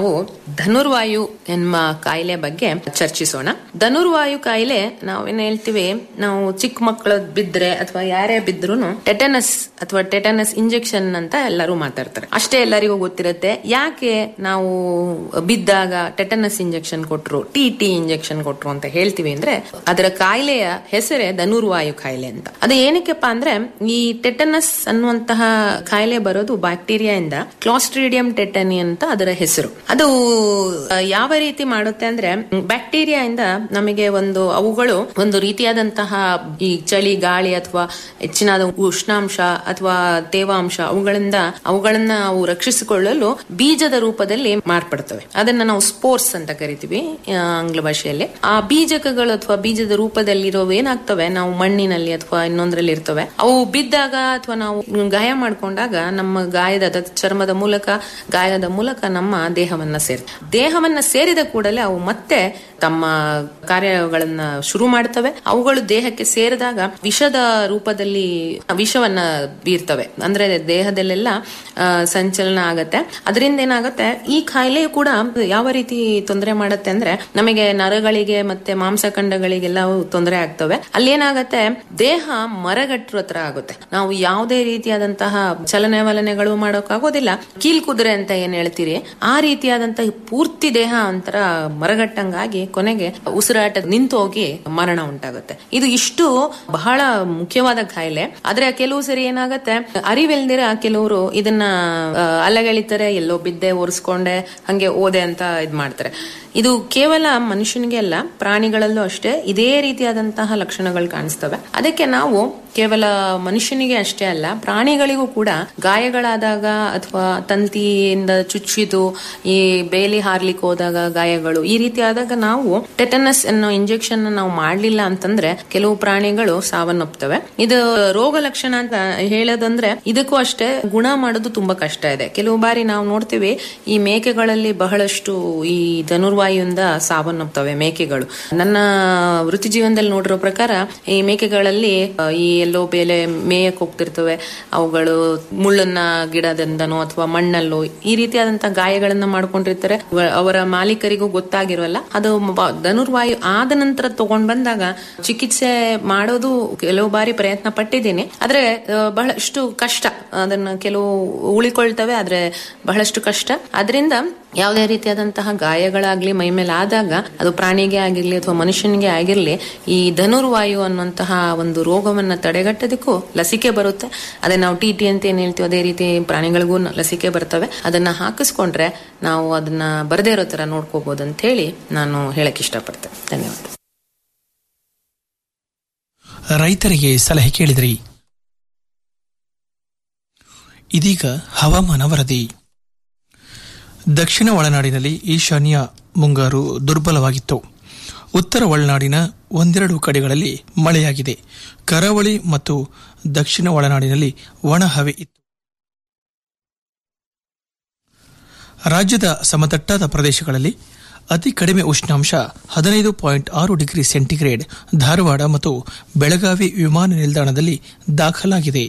ಧನುರ್ವಾಯು ಎನ್ನುವ ಕಾಯಿಲೆ ಬಗ್ಗೆ ಚರ್ಚಿಸೋಣ ಧನುರ್ವಾಯು ಕಾಯಿಲೆ ನಾವೇನ್ ಹೇಳ್ತೀವಿ ನಾವು ಚಿಕ್ಕ ಮಕ್ಕಳು ಬಿದ್ರೆ ಅಥವಾ ಯಾರೇ ಬಿದ್ರು ಟೆಟನಸ್ ಅಥವಾ ಟೆಟನಸ್ ಇಂಜೆಕ್ಷನ್ ಅಂತ ಎಲ್ಲರೂ ಮಾತಾಡ್ತಾರೆ ಅಷ್ಟೇ ಎಲ್ಲರಿಗೂ ಗೊತ್ತಿರುತ್ತೆ ಯಾಕೆ ನಾವು ಬಿದ್ದಾಗ ಟೆಟನಸ್ ಇಂಜೆಕ್ಷನ್ ಕೊಟ್ರು ಟಿ ಟಿ ಇಂಜೆಕ್ಷನ್ ಕೊಟ್ರು ಅಂತ ಹೇಳ್ತೀವಿ ಅಂದ್ರೆ ಅದರ ಕಾಯಿಲೆಯ ಹೆಸರೇ ಧನುರ್ವಾಯು ಕಾಯಿಲೆ ಅಂತ ಅದು ಏನಕ್ಕೆಪ್ಪ ಅಂದ್ರೆ ಈ ಟೆಟನಸ್ ಅನ್ನುವಂತಹ ಕಾಯಿಲೆ ಬರೋದು ಬ್ಯಾಕ್ಟೀರಿಯಾ ಇಂದ ಕ್ಲಾಸ್ಟ್ರಿಡಿಯಂ ಟೆಟನಿ ಅಂತ ಅದರ ಹೆಸರು ಅದು ಆ, ಯಾವ ರೀತಿ ಮಾಡುತ್ತೆ ಅಂದ್ರೆ ಬ್ಯಾಕ್ಟೀರಿಯಾ ಇಂದ ನಮಗೆ ಒಂದು ಅವುಗಳು ಒಂದು ರೀತಿಯಾದಂತಹ ಈ ಚಳಿ ಗಾಳಿ ಅಥವಾ ಹೆಚ್ಚಿನಾದ ಉಷ್ಣಾಂಶ ಅಥವಾ ತೇವಾಂಶ ಅವುಗಳಿಂದ ಅವುಗಳನ್ನ ಅವು ರಕ್ಷಿಸಿಕೊಳ್ಳಲು ಬೀಜದ ರೂಪದಲ್ಲಿ ಮಾರ್ಪಡ್ತವೆ ಅದನ್ನ ನಾವು ಸ್ಪೋರ್ಸ್ ಅಂತ ಕರಿತೀವಿ ಆ, ಆಂಗ್ಲ ಭಾಷೆಯಲ್ಲಿ ಆ ಬೀಜಕಗಳು ಅಥವಾ ಬೀಜದ ರೂಪದಲ್ಲಿರೋವು ಏನಾಗ್ತವೆ ನಾವು ಮಣ್ಣಿನಲ್ಲಿ ಅಥವಾ ಇನ್ನೊಂದ್ರಲ್ಲಿ ಇರ್ತವೆ ಅವು ಬಿದ್ದಾಗ ಅಥವಾ ನಾವು ಗಾಯ ಮಾಡ್ಕೊಂಡಾಗ ನಮ್ಮ ಗಾಯದ ಅದ ಚರ್ಮದ ಮೂಲಕ ಗಾಯದ ಮೂಲಕ ನಮ್ಮ ದೇಹವನ್ನ ಸೇರ್ ದೇಹವನ್ನ ಸೇರಿದ ಕೂಡಲೇ ಅವು ಮತ್ತೆ ತಮ್ಮ ಕಾರ್ಯಗಳನ್ನ ಶುರು ಮಾಡ್ತವೆ ಅವುಗಳು ದೇಹಕ್ಕೆ ಸೇರಿದಾಗ ವಿಷದ ರೂಪದಲ್ಲಿ ವಿಷವನ್ನ ಬೀರ್ತವೆ ಅಂದ್ರೆ ದೇಹದಲ್ಲೆಲ್ಲ ಆ, ಸಂಚಲನ ಆಗತ್ತೆ ಅದರಿಂದ ಏನಾಗುತ್ತೆ ಈ ಕಾಯಿಲೆಯು ಕೂಡ ಯಾವ ರೀತಿ ತೊಂದರೆ ಮಾಡುತ್ತೆ ಅಂದ್ರೆ ನಮಗೆ ನರಗಳಿಗೆ ಮತ್ತೆ ಮಾಂಸಖಂಡಗಳಿಗೆಲ್ಲ ತೊಂದರೆ ಆಗ್ತವೆ ಅಲ್ಲೇನಾಗತ್ತೆ ದೇಹ ಮರಗಟ್ಟರ ಹತ್ರ ಆಗುತ್ತೆ ನಾವು ಯಾವುದೇ ರೀತಿಯಾದಂತಹ ಚಲನವಲನೆಗಳು ಮಾಡೋಕ್ಕಾಗೋದಿಲ್ಲ ಕೀಲ್ ಕುದುರೆ ಅಂತ ಏನ್ ಹೇಳ್ತೀರಿ ಆ ರೀತಿಯಾದಂತಹ ಪೂರ್ತಿ ದೇಹ ಒಂಥರ ಮರಗಟ್ಟಂಗಾಗಿ ಕೊನೆಗೆ ಉಸಿರಾಟ ನಿಂತು ಹೋಗಿ ಮರಣ ಉಂಟಾಗುತ್ತೆ ಇದು ಇಷ್ಟು ಬಹಳ ಮುಖ್ಯವಾದ ಕಾಯಿಲೆ ಆದ್ರೆ ಕೆಲವು ಸರಿ ಏನಾಗತ್ತೆ ಅರಿವಿಲ್ದಿರ ಕೆಲವರು ಇದನ್ನ ಆ, ಅಲ್ಲಗೆಳಿತಾರೆ ಎಲ್ಲೋ ಬಿದ್ದೆ ಒರೆಸ್ಕೊಂಡೆ ಹಂಗೆ ಓದೆ ಅಂತ ಇದ್ ಮಾಡ್ತಾರೆ ಇದು ಕೇವಲ ಮನುಷ್ಯನಿಗೆ ಅಲ್ಲ ಪ್ರಾಣಿಗಳಲ್ಲೂ ಅಷ್ಟೇ ಇದೇ ರೀತಿಯಾದಂತಹ ಲಕ್ಷಣಗಳು ಕಾಣಿಸ್ತವೆ ಅದಕ್ಕೆ ನಾವು ಕೇವಲ ಮನುಷ್ಯನಿಗೆ ಅಷ್ಟೇ ಅಲ್ಲ ಪ್ರಾಣಿಗಳಿಗೂ ಕೂಡ ಗಾಯಗಳಾದಾಗ ಅಥವಾ ತಂತಿಯಿಂದ ಚುಚ್ಚಿದು ಈ ಬೇಲಿ ಹಾರ್ಲಿಕ್ಕೆ ಹೋದಾಗ ಗಾಯಗಳು ಈ ರೀತಿ ಆದಾಗ ನಾವು ಟೆಟನಸ್ ಅನ್ನೋ ಇಂಜೆಕ್ಷನ್ ನಾವು ಮಾಡ್ಲಿಲ್ಲ ಅಂತಂದ್ರೆ ಕೆಲವು ಪ್ರಾಣಿಗಳು ಸಾವನ್ನಪ್ಪುತ್ತವೆ ಇದು ರೋಗ ಲಕ್ಷಣ ಅಂತ ಹೇಳೋದಂದ್ರೆ ಇದಕ್ಕೂ ಅಷ್ಟೇ ಗುಣ ಮಾಡೋದು ತುಂಬಾ ಕಷ್ಟ ಇದೆ ಕೆಲವು ಬಾರಿ ನಾವು ನೋಡ್ತೀವಿ ಈ ಮೇಕೆಗಳಲ್ಲಿ ಬಹಳಷ್ಟು ಈ ಧನುರ್ವಾಯುವಿಂದ ಸಾವನ್ನಪ್ಪುತ್ತವೆ ಮೇಕೆಗಳು ನನ್ನ ವೃತ್ತಿ ಜೀವನದಲ್ಲಿ ನೋಡಿರೋ ಪ್ರಕಾರ ಈ ಮೇಕೆಗಳಲ್ಲಿ ಆ, ಈ ಎಲ್ಲೋ ಬೇಲೆ ಮೇಯಕ್ ಹೋಗ್ತಿರ್ತವೆ ಅವುಗಳು ಮುಳ್ಳನ್ನ ಗಿಡದಿಂದನೋ ಅಥವಾ ಮಣ್ಣಲ್ಲೋ ಈ ರೀತಿಯಾದಂತಹ ಗಾಯಗಳನ್ನ ಮಾಡ್ಕೊಂಡಿರ್ತಾರೆ ಅವ- ಅವರ ಮಾಲೀಕರಿಗೂ ಗೊತ್ತಾಗಿರೋಲ್ಲ ಅದು ಮ- ಧನುರ್ವಾಯು ಆದ ನಂತರ ತಗೊಂಡ್ ಬಂದಾಗ ಚಿಕಿತ್ಸೆ ಮಾಡೋದು ಕೆಲವು ಬಾರಿ ಪ್ರಯತ್ನ ಪಟ್ಟಿದ್ದೀನಿ ಆದ್ರೆ ಆ, ಬಹಳಷ್ಟು ಕಷ್ಟ ಅದನ್ನ ಕೆಲವು ಉಳಿಕೊಳ್ತವೆ ಆದ್ರೆ ಬಹಳಷ್ಟು ಕಷ್ಟ ಅದರಿಂದ ಯಾವುದೇ ರೀತಿಯಾದಂತಹ ಗಾಯಗಳಾಗ್ಲಿ ಮೈ ಮೇಲೆ ಆದಾಗ ಅದು ಪ್ರಾಣಿಗೆ ಆಗಿರ್ಲಿ ಅಥವಾ ಮನುಷ್ಯನಿಗೆ ಆಗಿರ್ಲಿ ಈ ಧನುರ್ವಾಯು ಅನ್ನುವಂತಹ ಒಂದು ರೋಗವನ್ನ ತಡೆಗಟ್ಟೋದಕ್ಕೂ ಲಸಿಕೆ ಬರುತ್ತೆ ಅದೇ ನಾವು ಟಿ ಟಿ ಅಂತ ಏನ್ ಹೇಳ್ತೀವಿ ಅದೇ ರೀತಿ ಪ್ರಾಣಿಗಳಿಗೂ ನ- ಲಸಿಕೆ ಬರ್ತವೆ ಅದನ್ನ ಹಾಕಿಸ್ಕೊಂಡ್ರೆ ನಾವು ಅದನ್ನ ಬರದೇ ಇರೋ ತರ ನೋಡ್ಕೋಬಹುದು ಅಂತ ಹೇಳಿ ನಾನು ಹೇಳಕ್ ಇಷ್ಟಪಡ್ತೇನೆ ಧನ್ಯವಾದ ರೈತರಿಗೆ ಸಲಹೆ ಕೇಳಿದ್ರಿ ಇದೀಗ ಹವಾಮಾನ ವರದಿ ದಕ್ಷಿಣ ಒಳನಾಡಿನಲ್ಲಿ ಈಶಾನ್ಯ ಮುಂಗಾರು ದುರ್ಬಲವಾಗಿತ್ತು ಉತ್ತರ ಒಳನಾಡಿನ ಒಂದೆರಡು ಕಡೆಗಳಲ್ಲಿ ಮಳೆಯಾಗಿದೆ ಕರಾವಳಿ ಮತ್ತು ದಕ್ಷಿಣ ಒಳನಾಡಿನಲ್ಲಿ ಒಣಹವೆ ಇತ್ತು ರಾಜ್ಯದ ಸಮತಟ್ಟಾದ ಪ್ರದೇಶಗಳಲ್ಲಿ ಅತಿ ಕಡಿಮೆ ಉಷ್ಣಾಂಶ ಹದಿನೈದು ಪಾಯಿಂಟ್ ಆರು ಡಿಗ್ರಿ ಸೆಂಟಿಗ್ರೇಡ್ ಧಾರವಾಡ ಮತ್ತು ಬೆಳಗಾವಿ ವಿಮಾನ ನಿಲ್ದಾಣದಲ್ಲಿ ದಾಖಲಾಗಿದೆ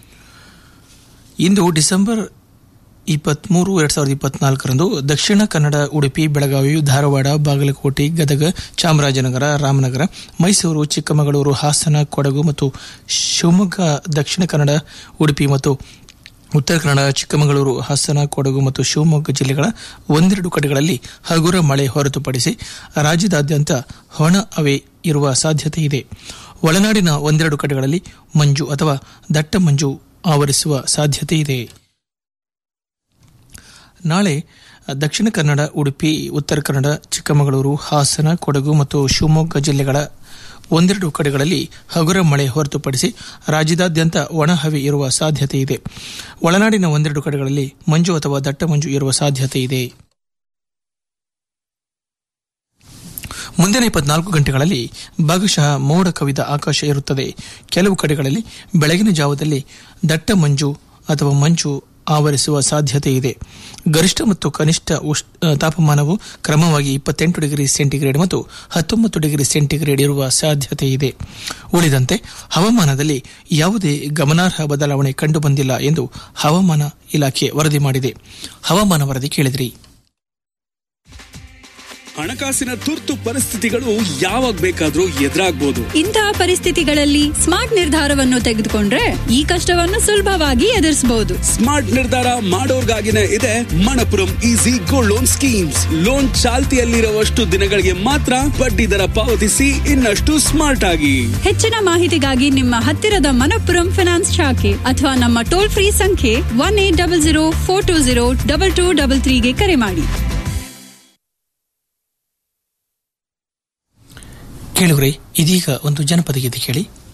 ಇಂದು ಡಿಸೆಂಬರ್ ಇಪ್ಪತ್ಮೂರು ಎರಡ್ ಸಾವಿರದ ಇಪ್ಪತ್ನಾಲ್ಕರಂದು ದಕ್ಷಿಣ ಕನ್ನಡ ಉಡುಪಿ ಬೆಳಗಾವಿ ಧಾರವಾಡ ಬಾಗಲಕೋಟೆ ಗದಗ ಚಾಮರಾಜನಗರ ರಾಮನಗರ ಮೈಸೂರು ಚಿಕ್ಕಮಗಳೂರು ಹಾಸನ ಕೊಡಗು ಮತ್ತು ಶಿವಮೊಗ್ಗ ದಕ್ಷಿಣ ಕನ್ನಡ ಉಡುಪಿ ಮತ್ತು ಉತ್ತರ ಕನ್ನಡ ಚಿಕ್ಕಮಗಳೂರು ಹಾಸನ ಕೊಡಗು ಮತ್ತು ಶಿವಮೊಗ್ಗ ಜಿಲ್ಲೆಗಳ ಒಂದೆರಡು ಕಡೆಗಳಲ್ಲಿ ಹಗುರ ಮಳೆ ಹೊರತುಪಡಿಸಿ ರಾಜ್ಯದಾದ್ಯಂತ ಹೊಣ ಅವೆ ಇರುವ ಸಾಧ್ಯತೆ ಇದೆ ಒಳನಾಡಿನ ಒಂದೆರಡು ಕಡೆಗಳಲ್ಲಿ ಮಂಜು ಅಥವಾ ದಟ್ಟ ಮಂಜು ಆವರಿಸುವ ಸಾಧ್ಯತೆ ಇದೆ ನಾಳೆ ದಕ್ಷಿಣ ಕನ್ನಡ ಉಡುಪಿ ಉತ್ತರ ಕನ್ನಡ ಚಿಕ್ಕಮಗಳೂರು ಹಾಸನ ಕೊಡಗು ಮತ್ತು ಶಿವಮೊಗ್ಗ ಜಿಲ್ಲೆಗಳ ಒಂದೆರಡು ಕಡೆಗಳಲ್ಲಿ ಹಗುರ ಮಳೆ ಹೊರತುಪಡಿಸಿ ರಾಜ್ಯದಾದ್ಯಂತ ಒಣಹವೆ ಇರುವ ಸಾಧ್ಯತೆ ಇದೆ ಒಳನಾಡಿನ ಒಂದೆರಡು ಕಡೆಗಳಲ್ಲಿ ಮಂಜು ಅಥವಾ ದಟ್ಟ ಮಂಜು ಇರುವ ಸಾಧ್ಯತೆ ಇದೆ ಮುಂದಿನ ಇಪ್ಪತ್ನಾಲ್ಕು ಗಂಟೆಗಳಲ್ಲಿ ಭಾಗಶಃ ಮೋಡ ಕವಿದ ಆಕಾಶ ಇರುತ್ತದೆ ಕೆಲವು ಕಡೆಗಳಲ್ಲಿ ಬೆಳಗಿನ ಜಾವದಲ್ಲಿ ದಟ್ಟ ಮಂಜು ಅಥವಾ ಮಂಜು ಆವರಿಸುವ ಸಾಧ್ಯತೆ ಇದೆ ಗರಿಷ್ಠ ಮತ್ತು ಕನಿಷ್ಠ ಉಷ್- ಆ, ತಾಪಮಾನವು ಕ್ರಮವಾಗಿ ಇಪ್ಪತ್ತೆಂಟು ಡಿಗ್ರಿ ಸೆಂಟಿಗ್ರೇಡ್ ಮತ್ತು ಹತ್ತೊಂಬತ್ತು ಡಿಗ್ರಿ ಸೆಂಟಿಗ್ರೇಡ್ ಇರುವ ಸಾಧ್ಯತೆ ಇದೆ ಉಳಿದಂತೆ ಹವಾಮಾನದಲ್ಲಿ ಯಾವುದೇ ಗಮನಾರ್ಹ ಬದಲಾವಣೆ ಕಂಡುಬಂದಿಲ್ಲ ಎಂದು ಹವಾಮಾನ ಇಲಾಖೆ ವರದಿ ಮಾಡಿದೆ ಹವಾಮಾನ ವರದಿ ಕೇಳಿದ್ರಿ ಹಣಕಾಸಿನ ತುರ್ತು ಪರಿಸ್ಥಿತಿಗಳು ಯಾವಾಗ ಬೇಕಾದ್ರೂ ಎದುರಾಗ್ಬೋದು ಇಂತಹ ಪರಿಸ್ಥಿತಿಗಳಲ್ಲಿ ಸ್ಮಾರ್ಟ್ ನಿರ್ಧಾರವನ್ನು ತೆಗೆದುಕೊಂಡ್ರೆ ಈ ಕಷ್ಟವನ್ನು ಸುಲಭವಾಗಿ ಎದುರಿಸಬಹುದು ಸ್ಮಾರ್ಟ್ ನಿರ್ಧಾರ ಮಾಡೋರ್ಗಾಗಿನೇ ಇದೆ Manappuram easy gold loan schemes loan ಚಾಲ್ತಿಯಲ್ಲಿರುವಷ್ಟು ದಿನಗಳಿಗೆ ಮಾತ್ರ ಬಡ್ಡಿ ದರ ಪಾವತಿಸಿ ಇನ್ನಷ್ಟು ಸ್ಮಾರ್ಟ್ ಆಗಿ ಹೆಚ್ಚಿನ ಮಾಹಿತಿಗಾಗಿ ನಿಮ್ಮ ಹತ್ತಿರದ ಮನಪ್ಪುರಂ ಫಿನಾನ್ಸ್ ಶಾಖೆ ಅಥವಾ ನಮ್ಮ ಟೋಲ್ ಫ್ರೀ ಸಂಖ್ಯೆ one eight double zero four two zero double two double ತ್ರೀಗೆ ಕರೆ ಮಾಡಿ ಕೇಳುಗರೆ ಇದೀಗ ಒಂದು ಜನಪದ ಗೀತೆ ಕೇಳಿ